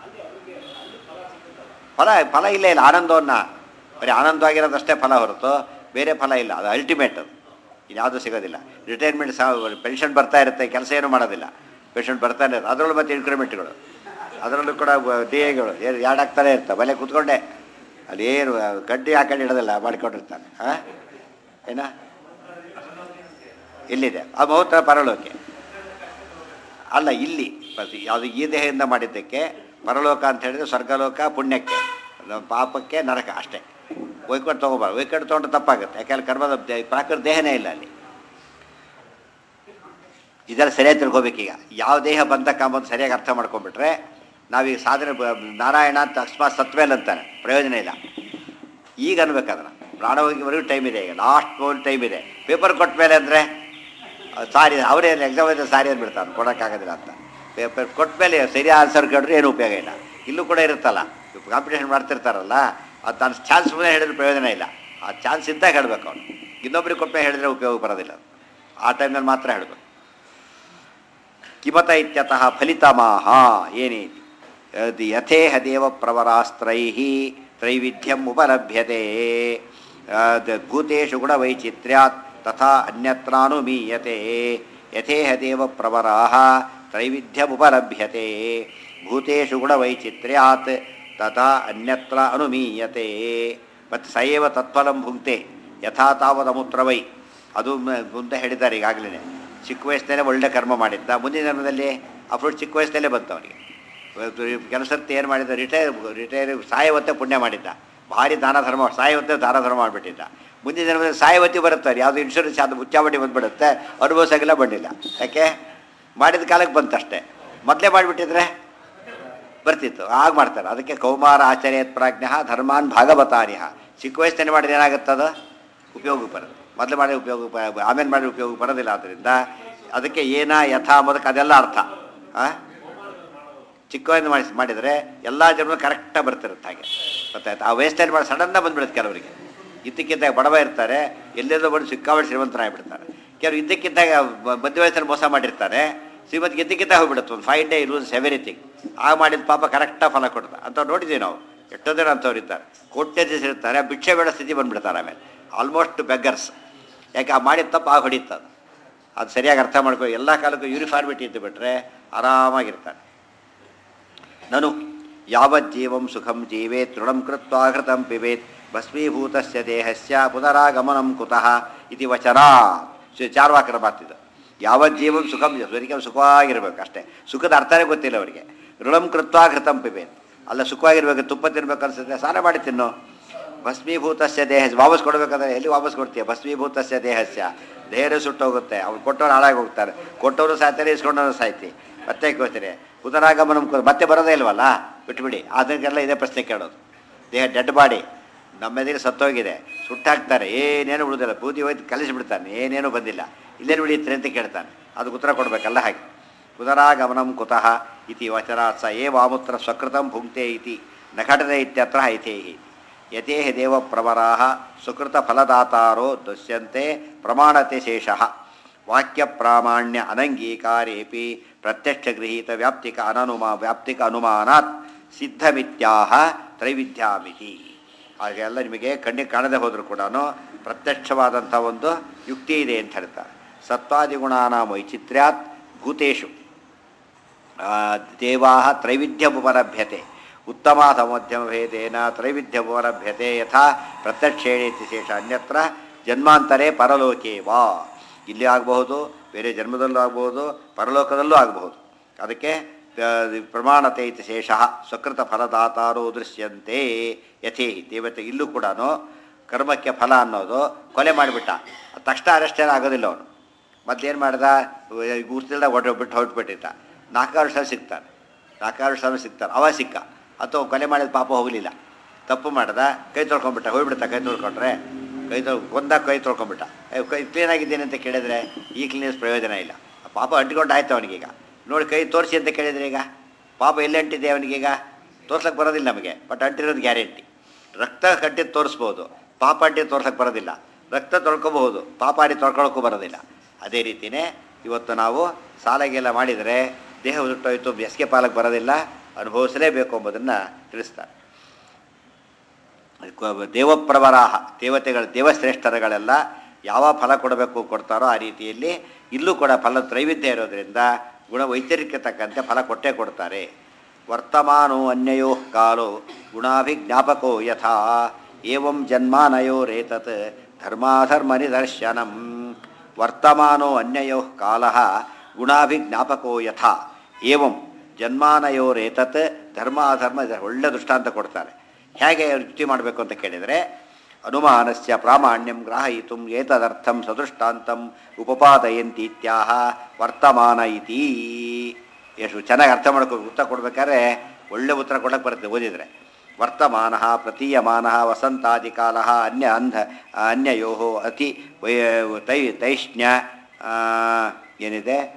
ಫಲ ಫಲ ಇಲ್ಲೇ ಇಲ್ಲ ಆನಂದವನ್ನು ಬರೀ ಆನಂದವಾಗಿರೋದಷ್ಟೇ ಫಲ ಹೊರತು ಬೇರೆ ಫಲ ಇಲ್ಲ ಅದು ಅಲ್ಟಿಮೇಟ್ ಅದು ಇನ್ಯಾವುದೂ ಸಿಗೋದಿಲ್ಲ ರಿಟೈರ್ಮೆಂಟ್ ಸಹ ಪೆನ್ಷನ್ ಬರ್ತಾ ಇರುತ್ತೆ ಕೆಲಸ ಏನು ಮಾಡೋದಿಲ್ಲ ಪೆನ್ಷನ್ ಬರ್ತಾನೆ ಇರುತ್ತೆ ಅದರಲ್ಲೂ ಮತ್ತೆ ಇನ್ಕ್ರಿಮೆಂಟ್ಗಳು ಅದರಲ್ಲೂ ಕೂಡ ಡಿ ಎಗಳು ಎರಡು ಆಗ್ತಾನೆ ಇರ್ತವೆ ಬಲೆ ಕೂತ್ಕೊಂಡೆ ಅಲ್ಲಿ ಏನು ಗಡ್ಡಿ ಹಾಕೊಂಡು ಇಡೋದಿಲ್ಲ ಮಾಡ್ಕೊಂಡಿರ್ತಾನೆ ಹಾಂ ಏನ ಎಲ್ಲಿದೆ ಆ ಮಹೋತ್ತರ ಪರಲೋಕೆ ಅಲ್ಲ ಇಲ್ಲಿ ಬಸ್ ಯಾವುದು ಈ ದೇಹದಿಂದ ಮಾಡಿದ್ದಕ್ಕೆ ಪರಲೋಕ ಅಂತ ಹೇಳಿದ್ರೆ ಸ್ವರ್ಗಲೋಕ ಪುಣ್ಯಕ್ಕೆ ನಮ್ಮ ಪಾಪಕ್ಕೆ ನರಕ ಅಷ್ಟೇ ವೈಕಟ್ ತೊಗೋಬಾರ್ದು ವೈಕಟ್ ತೊಗೊಂಡ್ರೆ ತಪ್ಪಾಗುತ್ತೆ ಯಾಕೆಂದ್ರೆ ಕರ್ಮದ ದೇ- ಪ್ರಾಕೃತ ದೇಹನೇ ಇಲ್ಲ ಅಲ್ಲಿ ಇದೆಲ್ಲ ಸರಿಯಾಗಿ ತಿಳ್ಕೊಬೇಕೀಗ ಯಾವ ದೇಹ ಬಂಧಕ ಅಂಬೋದು ಸರಿಯಾಗಿ ಅರ್ಥ ಮಾಡ್ಕೊಂಡ್ಬಿಟ್ರೆ ನಾವೀಗ ಸಾಧನೆ ಬ- ನಾರಾಯಣ ಅಂತ ಅಕಸ್ಮಾತ್ ಸತ್ವೇಲ್ ಅಂತಾನೆ ಪ್ರಯೋಜನ ಇಲ್ಲ ಈಗ ಅನ್ಬೇಕು ಅದನ್ನು ಪ್ರಾಣ ಹೋಗಿವರೆಗೂ ಟೈಮ್ ಇದೆ ಈಗ ಲಾಸ್ಟ್ ಗೋಲ್ ಟೈಮ್ ಇದೆ ಪೇಪರ್ ಕೊಟ್ಟ ಮೇಲೆ ಅಂದರೆ ಸಾರಿ ಅವರೇ ಎಕ್ಸಾಮ್ ಇದೆ ಸಾರಿ ಅಂದ್ಬಿಡ್ತಾನೆ ಕೊಡೋಕ್ಕಾಗೋದಿಲ್ಲ ಅಂತ ಪೇಪರ್ ಕೊಟ್ಟ ಮೇಲೆ ಸರಿ ಆನ್ಸರ್ ಕೇಳಿದ್ರೆ ಏನು ಉಪಯೋಗ ಇಲ್ಲ ಇಲ್ಲೂ ಕೂಡ ಇರುತ್ತಲ್ಲ ಕಾಂಪಿಟೇಷನ್ ಮಾಡ್ತಿರ್ತಾರಲ್ಲ ಅದು ತನ್ನ ಚಾನ್ಸ್ ಮುಂದೆ ಹೇಳಿದ್ರೆ ಪ್ರಯೋಜನ ಇಲ್ಲ ಆ ಚಾನ್ಸ್ ಇದ್ದಾಗ ಹೇಳಬೇಕು ಅವನು ಇನ್ನೊಬ್ರಿಗೆ ಕೊಟ್ಟ ಮೇಲೆ ಹೇಳಿದ್ರೆ ಉಪಯೋಗ ಬರೋದಿಲ್ಲ ಅದು. ಆ ಟೈಮ್ನಲ್ಲಿ ಮಾತ್ರ ಹೇಳಬೇಕು ಕಿಮತ ಇತ್ಯತಃ ಫಲಿತಮಾಹ ಏನೇತಿ ಅದ್ ಯಥೇಹ ದೇವ ಪ್ರವರಾಸ್ತ್ರೈ ತ್ರೈವಿಧ್ಯಂ ಉಪಲಭ್ಯತೆ ಅದ್ ಭೂತೇಷು ಗುಣವೈಚಿತ್ರ್ಯಾತ್ ತಥಾ ಅನ್ಯತ್ರಾನುಮೀಯತೆ ಯಥೇಹ ದೇವ ಪ್ರವರಾಹ ತ್ರೈವಿಧ್ಯಮುಪಲಭ್ಯತೆ ಭೂತೇಷು ಗುಣವೈಚಿತ್ರ್ಯಾತ್ ತಥಾ ಅನ್ಯತ್ರ ಅನುಮೀಯತೆ ಮತ್ತು ಸಯೇವ ತತ್ಫಲಂ ಭುಂಕ್ತೆ ಯಥಾ ತಾವದಮುತ್ರ ವೈ ಅದು ಮ- ಮುಂದೆ ಹೇಳಿದ್ದಾರೆ ಈಗಾಗಲೇ ಚಿಕ್ಕ ವಯಸ್ಸಿನಲ್ಲೇ ಒಳ್ಳೆ ಕರ್ಮ ಮಾಡಿದ್ದ ಮುಂದಿನ ಜನ್ಮದಲ್ಲಿ ಆ ಫ್ರೂಟ್ ಚಿಕ್ಕ ವಯಸ್ಸಿನಲ್ಲೇ ಬಂತು ಅವನಿಗೆ ಕೆಲಸಕ್ಕೆ ಏನು ಮಾಡಿದ್ದ ರಿಟೈರ್ ರಿಟೈರ್ ಸಾಯವತ್ತೆ ಪುಣ್ಯ ಮಾಡಿದ್ದ ಭಾರಿ ದಾನ ಧರ್ಮ ಸಾಯವತ್ತೆ ದಾನ ಧರ್ಮ ಮಾಡಿಬಿಟ್ಟಿದ್ದ ಮುಂದಿನ ಜನ್ಮದಲ್ಲಿ ಸಾಯವತ್ತಿ ಬರುತ್ತಾರೆ ಯಾವುದು ಇನ್ಶೂರೆನ್ಸ್ ಅದು ಮುಚ್ಚಾವಟಿ ಬಂದ್ಬಿಡುತ್ತೆ ಅನುಭವಿಸೋಗಿಲ್ಲ ಬಂದಿಲ್ಲ ಯಾಕೆ ಮಾಡಿದ ಕಾಲಕ್ಕೆ ಬಂತಷ್ಟೇ ಮೊದಲೇ ಮಾಡಿಬಿಟ್ಟಿದ್ರೆ ಬರ್ತಿತ್ತು ಆಗ ಮಾಡ್ತಾರೆ ಅದಕ್ಕೆ ಕೌಮಾರ ಆಚಾರ್ಯ ಪ್ರಾಜ್ಞ ಧರ್ಮಾನ್ ಭಾಗವತಾನಿಹ ಚಿಕ್ಕ ವಯಸ್ಸಲ್ಲಿ ಮಾಡಿದ್ರೆ ಏನಾಗುತ್ತದು ಉಪಯೋಗ ಬರೋದು ಮೊದಲು ಮಾಡಿ ಉಪಯೋಗ ಬ- ಆಮೇಲೆ ಮಾಡಿ ಉಪಯೋಗ ಬರೋದಿಲ್ಲ ಆದ್ದರಿಂದ ಅದಕ್ಕೆ ಏನ ಯಥಾ ಮೊದಕ್ಕೆ ಅದೆಲ್ಲ ಅರ್ಥ ಆ? ಚಿಕ್ಕ ವಯಸ್ಸು ಮಾಡಿ ಮಾಡಿದರೆ ಎಲ್ಲ ಜನರು ಕರೆಕ್ಟಾಗಿ ಬರ್ತಿರುತ್ತೆ ಹಾಗೆ ಗೊತ್ತಾಯ್ತು ಆ ವಯಸ್ಸಲ್ಲಿ ಮಾಡಿ ಸಡನ್ನಾಗಿ ಬಂದ್ಬಿಡುತ್ತೆ ಕೆಲವರಿಗೆ ಇದ್ದಕ್ಕಿದ್ದಾಗ ಬಡವ ಇರ್ತಾರೆ ಎಲ್ಲೆಲ್ಲೋ ಬಂದು ಸಿಕ್ಕಾಬಟ್ಟು ಶ್ರೀಮಂತರಾಗ್ಬಿಡ್ತಾರೆ ಕೆಲವರು ಇದ್ದಕ್ಕಿದ್ದಾಗ ಬ- ಮಧ್ಯ ವಯಸ್ಸಲ್ಲಿ ಮೋಸ ಮಾಡಿರ್ತಾರೆ ಶ್ರೀಮಂತ ಇದ್ದಕ್ಕಿದ್ದಾಗ ಹೋಗ್ಬಿಡುತ್ತೆ ಒಂದು ಫೈವ್ ಡೇ ಲೂಸ್ ಎವ್ರಿಥಿಂಗ್ ಆಗ ಮಾಡಿದ ಪಾಪ ಕರೆಕ್ಟಾಗಿ ಫಲ ಕೊಡ್ತಾರೆ ಅಂಥವ್ರು ನೋಡಿದ್ದೀವಿ ನಾವು ಎಷ್ಟೋ ಜನ ಅಂಥವ್ರು ಇರ್ತಾರೆ ಕೋಟ್ಯಧೀಶ ಇರ್ತಾರೆ ಭಿಕ್ಷೆ ಬೇಡ ಸ್ಥಿತಿ ಬಂದ್ಬಿಡ್ತಾರೆ ಆಮೇಲೆ ಆಲ್ಮೋಸ್ಟ್ ಬೆಗ್ಗರ್ಸ್ ಯಾಕೆ ಆ ಮಾಡಿದ ತಪ್ಪು ಆಗ ಹೊಡೀತದು ಅದು ಸರಿಯಾಗಿ ಅರ್ಥ ಮಾಡ್ಕೊ ಎಲ್ಲ ಕಾಲಕ್ಕೂ ಯೂನಿಫಾರ್ಮಿಟಿ ಇದ್ದು ಬಿಟ್ರೆ ಆರಾಮಾಗಿರ್ತಾರೆ ನನು ಯಾವಜ್ಜೀವಂ ಸುಖಂ ಜೀವೇತ್ ತೃಣಂ ಕೃತ್ವಾ ಹೃತಂ ಪಿಬೇತ್ ಭಸ್ಮೀಭೂತಸ್ಯ ದೇಹಸ್ಯ ಪುನರಾಗಮನಂ ಕುತಃ ಇತಿ ವಚನ ಶ್ರೀ ಚಾರ್ವಾಕರ ಮಾತಿದ್ದು ಯಾವಜ್ಜೀವಂ ಸುಖಂ ಸ್ವರಿಕೆ ಸುಖವಾಗಿರ್ಬೇಕು ಅಷ್ಟೇ ಸುಖದ ಅರ್ಥನೇ ಗೊತ್ತಿಲ್ಲ ಅವರಿಗೆ ಋಣಂ ಕೃತ್ವಾ ಹೃತಂ ಪಿಬೇತ್ ಅಲ್ಲ ಸುಖವಾಗಿರ್ಬೇಕು ತುಪ್ಪ ತಿನ್ಬೇಕು ಅನ್ಸುತ್ತೆ ಸ್ನಾನ ಮಾಡಿ ತಿನ್ನು ಭಸ್ಮೀಭೂತಸ್ಯ ದೇಹ ವಾಪಸ್ ಕೊಡಬೇಕಾದ್ರೆ ಎಲ್ಲಿ ವಾಪಸ್ ಕೊಡ್ತೀಯ ಭಸ್ಮೀಭೂತಸ್ಯ ದೇಹಸ್ಯ ದೇಹರು ಸುಟ್ಟೋಗುತ್ತೆ ಅವ್ರು ಕೊಟ್ಟವ್ರು ಹಾಳಾಗಿ ಹೋಗ್ತಾರೆ ಕೊಟ್ಟವರು ಸಾಯ್ತಾರೆ ಇಸ್ಕೊಂಡವರು ಸಾಯ್ತಿ ಮತ್ತೆ ಕೇಳ್ತೀರಿ ಪುನರಾಗಮನ ಮತ್ತೆ ಬರೋದೇ ಇಲ್ವಲ್ಲ ಬಿಟ್ಬಿಡಿ ಅದಕ್ಕೆಲ್ಲ ಇದೇ ಪ್ರಶ್ನೆ ಕೇಳೋದು ದೇಹ ಡೆಡ್ ಬಾಡಿ ನಮ್ಮೆದಿಗೆ ಸತ್ತೋಗಿದೆ ಸುಟ್ಟಾಕ್ತಾರೆ ಏನೇನು ಉಳಿದಿಲ್ಲ ಬೂದಿ ಹೋಯ್ತು ಕಲಿಸಿಬಿಡ್ತಾನೆ ಏನೇನು ಬಂದಿಲ್ಲ ಇಲ್ಲೇನು ಉಳಿಯುತ್ತೆ ಅಂತ ಕೇಳ್ತಾನೆ ಅದಕ್ಕೆ ಉತ್ತರ ಕೊಡಬೇಕಲ್ಲ ಹಾಗೆ ಪುನರಾಗಮನಂ ಕುತಃ ಇತಿ ವಚನ ಸ ಏ ವಾಮುತ್ರ ಸ್ವಕೃತಂ ಭುಂಕ್ತೆ ಇತಿ ನಖಟನೆ ಇತ್ಯತ್ರ ಐತೇಹಿ ಯತೇಹ ದೇವ ಪ್ರವರಾ ಸುಕೃತ ಫಲದಾತಾರೋ ದೃಶ್ಯಂತೆ ಪ್ರಮಾಣತೆ ಶೇಷಃ ವಾಕ್ಯ ಪ್ರಾಮಾಣ್ಯ ಅನಂಗೀಕಾರೇಪಿ ಪ್ರತ್ಯಕ್ಷ ಗೃಹೀತ ವ್ಯಾಪ್ತಿಕ ಅನನುಮಾ ವ್ಯಾಪ್ತಿಕ ಅನುಮಾನಾತ್ ಸಿದ್ಧಮಿತ್ಯಾಹ ತ್ರೈವಿಧ್ಯಾಮಿತಿ ಹಾಗೆಲ್ಲ ನಿಮಗೆ ಕಣ್ಣಿಗೆ ಕಾಣದೆ ಹೋದರೂ ಕೂಡ ಪ್ರತ್ಯಕ್ಷವಾದಂಥ ಒಂದು ಯುಕ್ತಿ ಇದೆ ಅಂತ ಹೇಳ್ತಾರೆ ಸತ್ವಾದಿಗುಣಾನ ವೈಚಿತ್ರ್ಯಾತ್ ಭೂತೇಶು ದೇವಾ ತ್ರೈವಿಧ್ಯಮುಪಲಭ್ಯತೆ ಉತ್ತಮ ಮಧ್ಯಮ ಭೇದೇನ ತ್ರೈವಿಧ್ಯಮುಪಲಭ್ಯತೆ ಯಥಾ ಪ್ರತ್ಯಕ್ಷೇಣೇತಿ ಶೇಷ ಅನ್ಯತ್ರ ಜನ್ಮಾಂತರೇ ಪರಲೋಕೆ ವಾ ಇಲ್ಲಿ ಆಗಬಹುದು ಬೇರೆ ಜನ್ಮದಲ್ಲೂ ಆಗಬಹುದು ಪರಲೋಕದಲ್ಲೂ ಆಗಬಹುದು ಅದಕ್ಕೆ ಆ, ಪ್ರಮಾಣತೆ ಇತಿ ಶೇಷ ಸ್ವಕೃತ ಫಲದಾತಾರೋ ದೃಶ್ಯಂತೆ ಯಥೇಹಿ ದೇವತೆ ಇಲ್ಲೂ ಕೂಡ ಕರ್ಮಕ್ಕೆ ಫಲ ಅನ್ನೋದು ಕೊಲೆ ಮಾಡಿಬಿಟ್ಟ ತಕ್ಷಣ ಅರೆಸ್ಟ್ ಏನು ಆಗೋದಿಲ್ಲ ಅವನು ಮೊದ್ಲೇನು ಮಾಡ್ದ ಗುರ್ತಿಲ್ದ ಹೊಟ್ಟು ಬಿಟ್ಟು ಹೊರಟ್ಬಿಟ್ಟಿದ್ದ ನಾಲ್ಕಾರು ವರ್ಷ ಸಿಗ್ತಾನೆ ನಾಲ್ಕಾರು ವರ್ಷ ಸಿಗ್ತಾನೆ ಅವ ಸಿಕ್ಕ ಅಥವಾ ಕೊಲೆ ಮಾಡಿದ ಪಾಪ ಹೋಗಲಿಲ್ಲ ತಪ್ಪು ಮಾಡ್ದ ಕೈ ತೊಳ್ಕೊಂಬಿಟ್ಟ ಹೋಗ್ಬಿಡ್ತಾ ಕೈ ತೊಳ್ಕೊಂಡ್ರೆ ಕೈ ತೊಳ್ ಒಂದಾಗ ಕೈ ತೊಳ್ಕೊಂಬಿಟ್ಟ ಏ, ಕೈ ಕ್ಲೀನ್ ಆಗಿದ್ದೇನೆ ಅಂತ ಕೇಳಿದ್ರೆ ಈ ಕ್ಲೀನೆಸ್ ಪ್ರಯೋಜನ ಇಲ್ಲ ಆ ಪಾಪ ಅಂಟಿಕೊಂಡು ಆಯ್ತು ಅವನಿಗೀಗ ನೋಡಿ ಕೈ ತೋರಿಸಿ ಅಂತ ಕೇಳಿದ್ರೆ ಈಗ ಪಾಪ ಎಲ್ಲಿ ಅಂಟಿದೆ ಅವನಿಗೀಗ ತೋರ್ಸಕ್ಕೆ ಬರೋದಿಲ್ಲ ನಮಗೆ ಬಟ್ ಅಂಟಿರೋದು ಗ್ಯಾರಂಟಿ ರಕ್ತ ಕಟ್ಟಿದ್ದು ತೋರಿಸ್ಬೋದು ಪಾಪ ಅಂಟಿದ್ದು ತೋರ್ಸಕ್ಕೆ ಬರೋದಿಲ್ಲ ರಕ್ತ ತೊಳ್ಕೊಬಹುದು ಪಾಪ ಆಡಿ ತೊಳ್ಕೊಳಕ್ಕೂ ಬರೋದಿಲ್ಲ ಅದೇ ರೀತಿಯೇ ಇವತ್ತು ನಾವು ಸಾಲಗೆಲ್ಲ ಮಾಡಿದರೆ ದೇಹ ಸುಟ್ಟೋಯ್ತು ಬೆಸ್ಗೆ ಪಾಲಕ್ಕೆ ಬರೋದಿಲ್ಲ ಅನುಭವಿಸಲೇಬೇಕು ಎಂಬುದನ್ನು ತಿಳಿಸ್ತಾರೆ ಕ- ದೇವಪ್ರವರಾಹ ದೇವತೆಗಳ ದೇವಶ್ರೇಷ್ಠರುಗಳೆಲ್ಲ ಯಾವ ಫಲ ಕೊಡಬೇಕು ಕೊಡ್ತಾರೋ ಆ ರೀತಿಯಲ್ಲಿ ಇಲ್ಲೂ ಕೂಡ ಫಲ ತ್ರೈವಿಧ್ಯ ಇರೋದ್ರಿಂದ ಗುಣ ವೈಚಾರಿಕ ತಕ್ಕಂತೆ ಫಲ ಕೊಟ್ಟೇ ಕೊಡ್ತಾರೆ ವರ್ತಮಾನೋ ಅನ್ಯಯೋ ಕಾಲೋ ಗುಣಾಭಿಜ್ಞಾಪಕೋ ಯಥಾ ಏವಂ ಜನ್ಮಾನಯೋರೇತತ್ ಧರ್ಮಾಧರ್ಮ ನಿದರ್ಶನಂ ವರ್ತಮಾನೋ ಅನ್ಯಯೋ ಕಾಲ ಗುಣಾಭಿಜ್ಞಾಪಕೋ ಯಥಾ ಏವಂ ಜನ್ಮಾನಯೋರೇತತ್ ಧರ್ಮಾಧರ್ಮ ಇದ- ಒಳ್ಳೆ ದೃಷ್ಟಾಂತ ಕೊಡ್ತಾರೆ ಹೇಗೆ ಯುಕ್ತಿ ಮಾಡಬೇಕು ಅಂತ ಕೇಳಿದರೆ ಅನುಮಾನಸ್ಯ ಪ್ರಾಮಾಣ್ಯಂ ಗ್ರಾಹಯಿತು ಏತದರ್ಥಂ ಸದೃಷ್ಟಾಂತಂ ಉಪಪಾದಯಂತಿ ಇತ್ಯಾಹ ವರ್ತಮಾನ ಇತಿ ಎಷ್ಟು ಚೆನ್ನಾಗಿ ಅರ್ಥ ಮಾಡ್ಕೊ ಉತ್ತರ ಕೊಡ್ಬೇಕಾದ್ರೆ ಒಳ್ಳೆ ಉತ್ತರ ಕೊಡಕ್ಕೆ ಬರುತ್ತೆ ಓದಿದರೆ ವರ್ತಮಾನ ಪ್ರತೀಯಮಾನ ವಸಂತಾದಿಕಾಲ ಅನ್ಯ ಅಂಧ ಅನ್ಯಯೋ ಅತಿ ವೈ ತೈ ತೈಷ್ಣ್ಯ ಆ, ಏನಿದೆ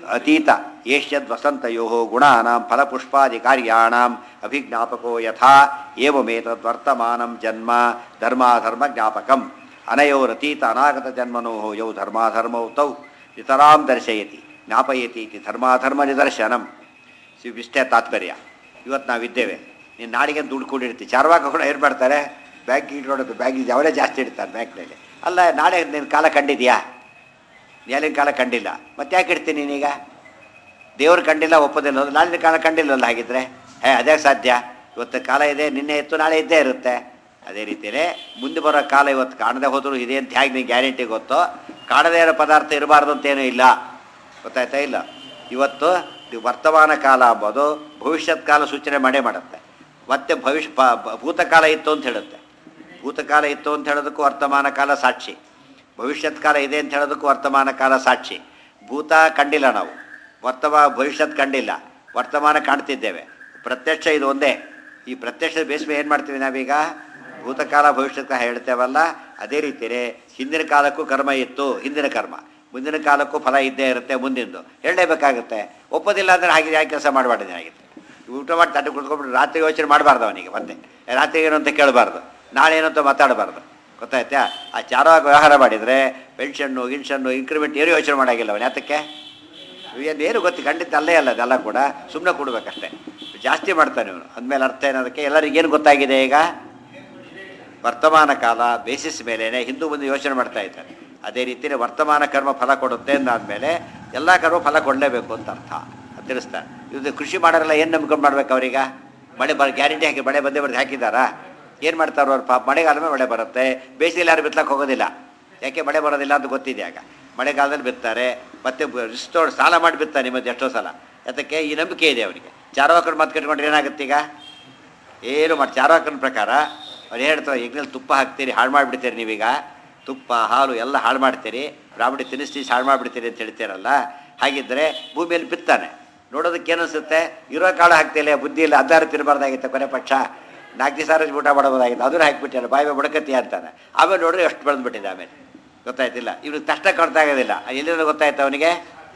ಅತೀತ ಏಷ್ಯದ್ ವಸಂತಯೋ ಗುಣಾನಾಂ ಫಲಪುಷ್ಪಾದಿ ಕಾರ್ಯಾಣಾಂ ಅಭಿಜ್ಞಾಪಕೋ ಯಥಾ ಏವಮೇತದ್ ವರ್ತಮಾನಂ ಜನ್ಮ ಧರ್ಮಾಧರ್ಮ ಜ್ಞಾಪಕಂ ಅನಯೋರತೀತ ಅನಾಗತ ಜನ್ಮನೋ ಯೌ ಧರ್ಮಾಧರ್ಮೌ ತೌ ಇತರಾಂ ದರ್ಶಯತಿ ಜ್ಞಾಪಯತಿ ಇತಿ ಧರ್ಮಾಧರ್ಮ ನಿದರ್ಶನಂ ಸಿ- ಇಷ್ಟೇ ತಾತ್ಪರ್ಯ ಇವತ್ತು ನಾವಿದ್ದೇವೆ ನೀನು ನಾಡಿಗೆ ದುಡ್ಡು ಕೂಡಿರ್ತೀವಿ ಚಾರ್ವಾಕ ಕೂಡ ಏನು ಮಾಡ್ತಾರೆ ಬ್ಯಾಂಕ್ ಇಟ್ಕೊಡೋದು ಬ್ಯಾಂಕ್ ಅವರೇ ಜಾಸ್ತಿ ಇಡ್ತಾರೆ ಬ್ಯಾಂಕ್ನಲ್ಲಿ ಅಲ್ಲ ನಾಳೆ ನಿನ್ನ ಕಾಲ ಕಂಡಿದ್ಯಾ ನ್ಯಾಯಾಲಯದ ಕಾಲ ಕಂಡಿಲ್ಲ ಮತ್ತೆ ಯಾಕೆ ಇಡ್ತೀನಿ ನೀನೀಗ ದೇವ್ರು ಕಂಡಿಲ್ಲ ಒಪ್ಪೋದಿಲ್ಲ ಅಂದ್ರೆ ನಾಳಿನ ಕಾಲ ಕಂಡಿಲ್ಲಲ್ಲ ಹಾಗಿದ್ರೆ ಹೇ ಅದೇ ಸಾಧ್ಯ ಇವತ್ತು ಕಾಲ ಇದೆ ನಿನ್ನೆ ಇತ್ತು ನಾಳೆ ಇದ್ದೇ ಇರುತ್ತೆ ಅದೇ ರೀತಿಯೇ ಮುಂದೆ ಬರೋ ಕಾಲ ಇವತ್ತು ಕಾಣದೆ ಹೋದರೂ ಇದೆ ಅಂತ ಹೇಗೆ ನೀನು ಗ್ಯಾರಂಟಿ ಗೊತ್ತೋ ಕಾಣದೇ ಇರೋ ಪದಾರ್ಥ ಇರಬಾರ್ದು ಅಂತೇನೂ ಇಲ್ಲ ಗೊತ್ತಾಯ್ತಾ ಇಲ್ಲ ಇವತ್ತು ಇದು ವರ್ತಮಾನ ಕಾಲ ಅಂಬೋದು ಭವಿಷ್ಯತ್ ಕಾಲ ಸೂಚನೆ ಮಾಡೇ ಮಾಡುತ್ತೆ ಮತ್ತೆ ಭವಿಷ್ಯ ಪ- ಬ- ಭೂತಕಾಲ ಇತ್ತು ಅಂತ ಹೇಳುತ್ತೆ ಭೂತಕಾಲ ಇತ್ತು ಅಂತ ಹೇಳೋದಕ್ಕೂ ವರ್ತಮಾನ ಕಾಲ ಸಾಕ್ಷಿ ಭವಿಷ್ಯತ್ ಕಾಲ ಇದೆ ಅಂತ ಹೇಳೋದಕ್ಕೂ ವರ್ತಮಾನ ಕಾಲ ಸಾಕ್ಷಿ ಭೂತ ಕಂಡಿಲ್ಲ ನಾವು ವರ್ತಮ ಭವಿಷ್ಯತ್ ಕಂಡಿಲ್ಲ ವರ್ತಮಾನ ಕಾಣ್ತಿದ್ದೇವೆ ಪ್ರತ್ಯಕ್ಷ ಇದು ಒಂದೇ ಈ ಪ್ರತ್ಯಕ್ಷದ ಬೇಸ್ ಮೇಲೆ ಏನು ಮಾಡ್ತೀವಿ ನಾವೀಗ ಭೂತಕಾಲ ಭವಿಷ್ಯತ್ ಕಾಲ ಹೇಳ್ತೇವಲ್ಲ ಅದೇ ರೀತಿಯೇ ಹಿಂದಿನ ಕಾಲಕ್ಕೂ ಕರ್ಮ ಇತ್ತು ಹಿಂದಿನ ಕರ್ಮ ಮುಂದಿನ ಕಾಲಕ್ಕೂ ಫಲ ಇದ್ದೇ ಇರುತ್ತೆ ಮುಂದಿಂದು ಹೇಳಲೇಬೇಕಾಗುತ್ತೆ ಒಪ್ಪೋದಿಲ್ಲ ಅಂದರೆ ಹಾಗೆ ಯಾಕೆ ಕೆಲಸ ಮಾಡಬಾರ್ದು ಆಗಿತ್ತು ಊಟ ಮಾಡಿ ತಟ್ಟೆ ಕುತ್ಕೊಂಡ್ಬಿಟ್ಟು ರಾತ್ರಿ ಯೋಚನೆ ಮಾಡಬಾರ್ದು ಅವನಿಗೆ ಮತ್ತೆ ರಾತ್ರಿ ಏನು ಅಂತ ಕೇಳಬಾರ್ದು ನಾಳೆ ಏನು ಅಂತ ಮಾತಾಡಬಾರ್ದು ಗೊತ್ತಾಯ್ತಾ ಆ ಚಾರವಾಗಿ ವ್ಯವಹಾರ ಮಾಡಿದರೆ ಪೆನ್ಷನ್ನು ಗಿನ್ಷನ್ನು ಇನ್ಕ್ರಿಮೆಂಟ್ ಏನು ಯೋಚನೆ ಮಾಡಾಗಿಲ್ಲ ಅವನು ಯಾತಕ್ಕೆ ಏನು ಗೊತ್ತು ಖಂಡಿತ ಅಲ್ಲೇ ಅಲ್ಲ ಅದೆಲ್ಲ ಕೂಡ ಸುಮ್ಮನೆ ಕೊಡ್ಬೇಕಷ್ಟೇ ಜಾಸ್ತಿ ಮಾಡ್ತಾನೆ ಇವನು ಅಂದಮೇಲೆ ಅರ್ಥ ಏನದಕ್ಕೆ ಎಲ್ಲರಿಗೇನು ಗೊತ್ತಾಗಿದೆ ಈಗ ವರ್ತಮಾನ ಕಾಲ ಬೇಸಿಸ್ ಮೇಲೇನೆ ಹಿಂದೂ ಮುಂದೆ ಯೋಚನೆ ಮಾಡ್ತಾ ಇದ್ದಾರೆ ಅದೇ ರೀತಿಯಲ್ಲಿ ವರ್ತಮಾನ ಕರ್ಮ ಫಲ ಕೊಡುತ್ತೆ ಅಂದಾದ್ಮೇಲೆ ಎಲ್ಲ ಕರ್ಮ ಫಲ ಕೊಡಲೇಬೇಕು ಅಂತ ಅರ್ಥ ಅಂತ ತಿಳಿಸ್ತಾರೆ ಇದು ಕೃಷಿ ಮಾಡೋರೆಲ್ಲ ಏನು ನಂಬ್ಕೊಂಡು ಮಾಡ್ಬೇಕು ಅವ್ರೀಗ ಮಳೆ ಬರ ಗ್ಯಾರಂಟಿ ಹಾಕಿ ಮಳೆ ಬಂದೇ ಬರ್ದು ಹಾಕಿದ್ದಾರಾ ಏನು ಮಾಡ್ತಾರೆ ಅವ್ರು ಪಾಪ ಮಳೆಗಾಲ ಮೇಲೆ ಮಳೆ ಬರುತ್ತೆ ಬೇಸಿಗೆಯಲ್ಲಿ ಯಾರು ಬಿತ್ತಕ್ಕೆ ಹೋಗೋದಿಲ್ಲ ಯಾಕೆ ಮಳೆ ಬರೋದಿಲ್ಲ ಅಂತ ಗೊತ್ತಿದೆ ಆಗ ಮಳೆಗಾಲದಲ್ಲಿ ಬಿತ್ತಾರೆ ಮತ್ತೆ ರಿಸ್ತೋಡ್ ಸಾಲ ಮಾಡಿ ಬಿತ್ತಾರೆ ನಿಮ್ಮದು ಎಷ್ಟೋ ಸಲ ಯಾತಕ್ಕೆ ಈ ನಂಬಿಕೆ ಇದೆ ಅವನಿಗೆ ಚಾರವಾಕರು ಮಾತು ಕಟ್ಕೊಂಡ್ರೆ ಏನಾಗುತ್ತೆ ಈಗ ಏನು ಮಾಡಿ ಚಾರವಾಕನ ಪ್ರಕಾರ ಅವ್ರು ಹೇಳ್ತಾರೆ ಈಗಲೇ ತುಪ್ಪ ಹಾಕ್ತೀರಿ ಹಾಳು ಮಾಡಿಬಿಡ್ತೀರಿ ನೀವೀಗ ತುಪ್ಪ ಹಾಲು ಎಲ್ಲ ಹಾಳು ಮಾಡ್ತೀರಿ ಬ್ರಾಹ್ಮಣಿ ತಿನ್ನಿಸಿ ಹಾಳು ಮಾಡಿಬಿಡ್ತೀರಿ ಅಂತ ಹೇಳ್ತೀರಲ್ಲ ಹಾಗಿದ್ದರೆ ಭೂಮಿಯಲ್ಲಿ ಬಿತ್ತಾನೆ ನೋಡೋದಕ್ಕೆ ಏನನ್ಸುತ್ತೆ ಇರೋ ಕಾಳು ಹಾಕ್ತಿಲ್ಲ ಬುದ್ಧಿ ಇಲ್ಲ ಅದಾರು ತಿನ್ನಬಾರ್ದಾಗಿತ್ತು ಕೊನೆ ಪಕ್ಷ ನಾಲ್ಕು ದಿವಸ ಊಟ ಮಾಡಬಹುದಾಗಿತ್ತು ಅದನ್ನು ಹಾಕಿಬಿಟ್ಟಿಲ್ಲ ಬಾಯಿ ಬಾಯಿ ಬುಡಕತ್ತಿ ಅಂತಾನೆ ಆಮೇಲೆ ನೋಡಿದ್ರೆ ಎಷ್ಟು ಬೆಳೆದ್ಬಿಟ್ಟಿದೆ ಆಮೇಲೆ ಗೊತ್ತಾಯ್ತಿಲ್ಲ ಇವ್ರಿಗೆ ತಷ್ಟ ಕಾಣ್ತಾ ಆಗೋದಿಲ್ಲ ಎಲ್ಲಿಂದ ಗೊತ್ತಾಯ್ತು ಅವನಿಗೆ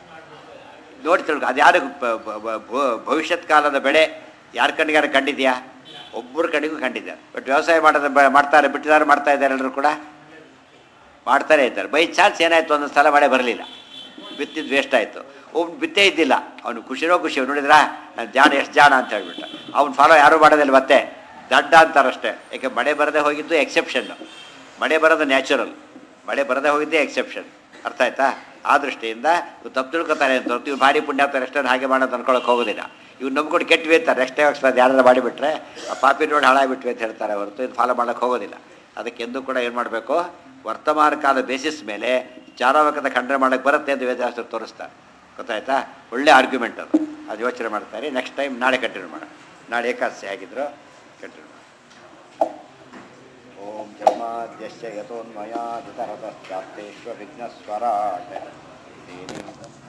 ನೋಡಿ ತಿಳ್ಕೊ ಅದು ಯಾರು ಬ- ಬ- ಬ- ಭ- ಭವಿಷ್ಯತ್ ಕಾಲದ ಬೆಳೆ ಯಾರ ಕಣ್ಣಿಗಾರ ಕಂಡಿದ್ಯಾ ಒಬ್ಬರ ಕಡೆಗೂ ಕಂಡಿದ್ದಾರೆ ಬಟ್ ವ್ಯವಸಾಯ ಮಾಡೋದು ಬ- ಮಾಡ್ತಾರೆ ಬಿಟ್ಟಿದ್ದಾರೆ ಮಾಡ್ತಾ ಇದ್ದಾರೆ ಎಲ್ಲರೂ ಕೂಡ ಮಾಡ್ತಾನೆ ಇದ್ದಾರೆ ಬೈ ಚಾನ್ಸ್ ಏನಾಯಿತು ಒಂದೊಂದು ಸಲ ಮಳೆ ಬರಲಿಲ್ಲ ಬಿತ್ತಿದ್ದು ವೇಸ್ಟ್ ಆಯಿತು ಒಬ್ಬನು ಬಿತ್ತೇ ಇದ್ದಿಲ್ಲ ಅವನು ಖುಷಿನೋ ಖುಷಿ ನೋಡಿದ್ರಾ ನಾನು ಜಾಣ ಎಷ್ಟು ಜಾಣ ಅಂತ ಹೇಳ್ಬಿಟ್ಟ ಅವ್ನು ಫಾಲೋ ಯಾರೂ ಮಾಡೋದಿಲ್ಲ ಮತ್ತೆ ದಡ್ಡ ಅಂತಾರಷ್ಟೇ ಯಾಕೆ ಮಳೆ ಬರದೇ ಹೋಗಿದ್ದು ಎಕ್ಸೆಪ್ಷನ್ನು ಮಳೆ ಬರೋದು ನ್ಯಾಚುರಲ್ ಮಳೆ ಬರದೇ ಹೋಗಿದ್ದೇ ಎಕ್ಸೆಪ್ಷನ್ ಅರ್ಥ ಆಯ್ತಾ ಆ ದೃಷ್ಟಿಯಿಂದ ಇವ್ರು ತಪ್ಪು ತಿಳ್ಕೊತಾರೆ ಅಂತ ಹೊರ್ತು ಇವ್ರು ಭಾರಿ ಪುಣ್ಯ ಆಗ್ತಾರೆ ಎಷ್ಟೊಂದು ಹಾಗೆ ಮಾಡೋದು ಅನ್ಕೊಳಕ್ಕೆ ಹೋಗೋದಿಲ್ಲ ಇವ್ರು ನಂಬ್ಕೊಂಡು ಕೆಟ್ಟು ಬೇಯ್ತಾರೆ ಎಷ್ಟೇ ಹೋಗ್ತದೆ ಯಾರಾದ್ರೂ ಮಾಡಿಬಿಟ್ರೆ ಆ ಪಾಪಿ ನೋಡಿ ಹಾಳಾಗಿಬಿಟ್ವಿ ಅಂತ ಹೇಳ್ತಾರೆ ಹೊರತು ಇದು ಫಾಲೋ ಮಾಡೋಕ್ಕೆ ಹೋಗೋದಿಲ್ಲ ಅದಕ್ಕೆ ಎಂದೂ ಕೂಡ ಏನು ಮಾಡಬೇಕು ವರ್ತಮಾನ ಕಾಲ ಬೇಸಿಸ್ ಮೇಲೆ ಚಾರವಕದ ಖಂಡನೆ ಮಾಡೋಕ್ಕೆ ಬರುತ್ತೆ ಅಂತ ವೇದಶಾಸ್ತ್ರ ತೋರಿಸ್ತಾರೆ ಗೊತ್ತಾಯ್ತಾ ಒಳ್ಳೆ ಆರ್ಗ್ಯುಮೆಂಟ್ ಅದು ಅದು ಯೋಚನೆ ಮಾಡ್ತಾರೆ ನೆಕ್ಸ್ಟ್ ಟೈಮ್ ನಾಳೆ ಕಂಟಿನ್ಯೂ ಮಾಡೋಣ ನಾಳೆ ಏಕಾದಶಿ ಆಗಿದ್ರು ಕಂಟಿನ್ಯೂ ಓಂ ಜನ್ಮಾದ್ಯಶ್ಯ ಯಥೋನ್ಮಯಾದಿತರತಶ್ಚಾಪ್ತೇಶ್ವ ವಿಘ್ನಸ್ವರಾಟ್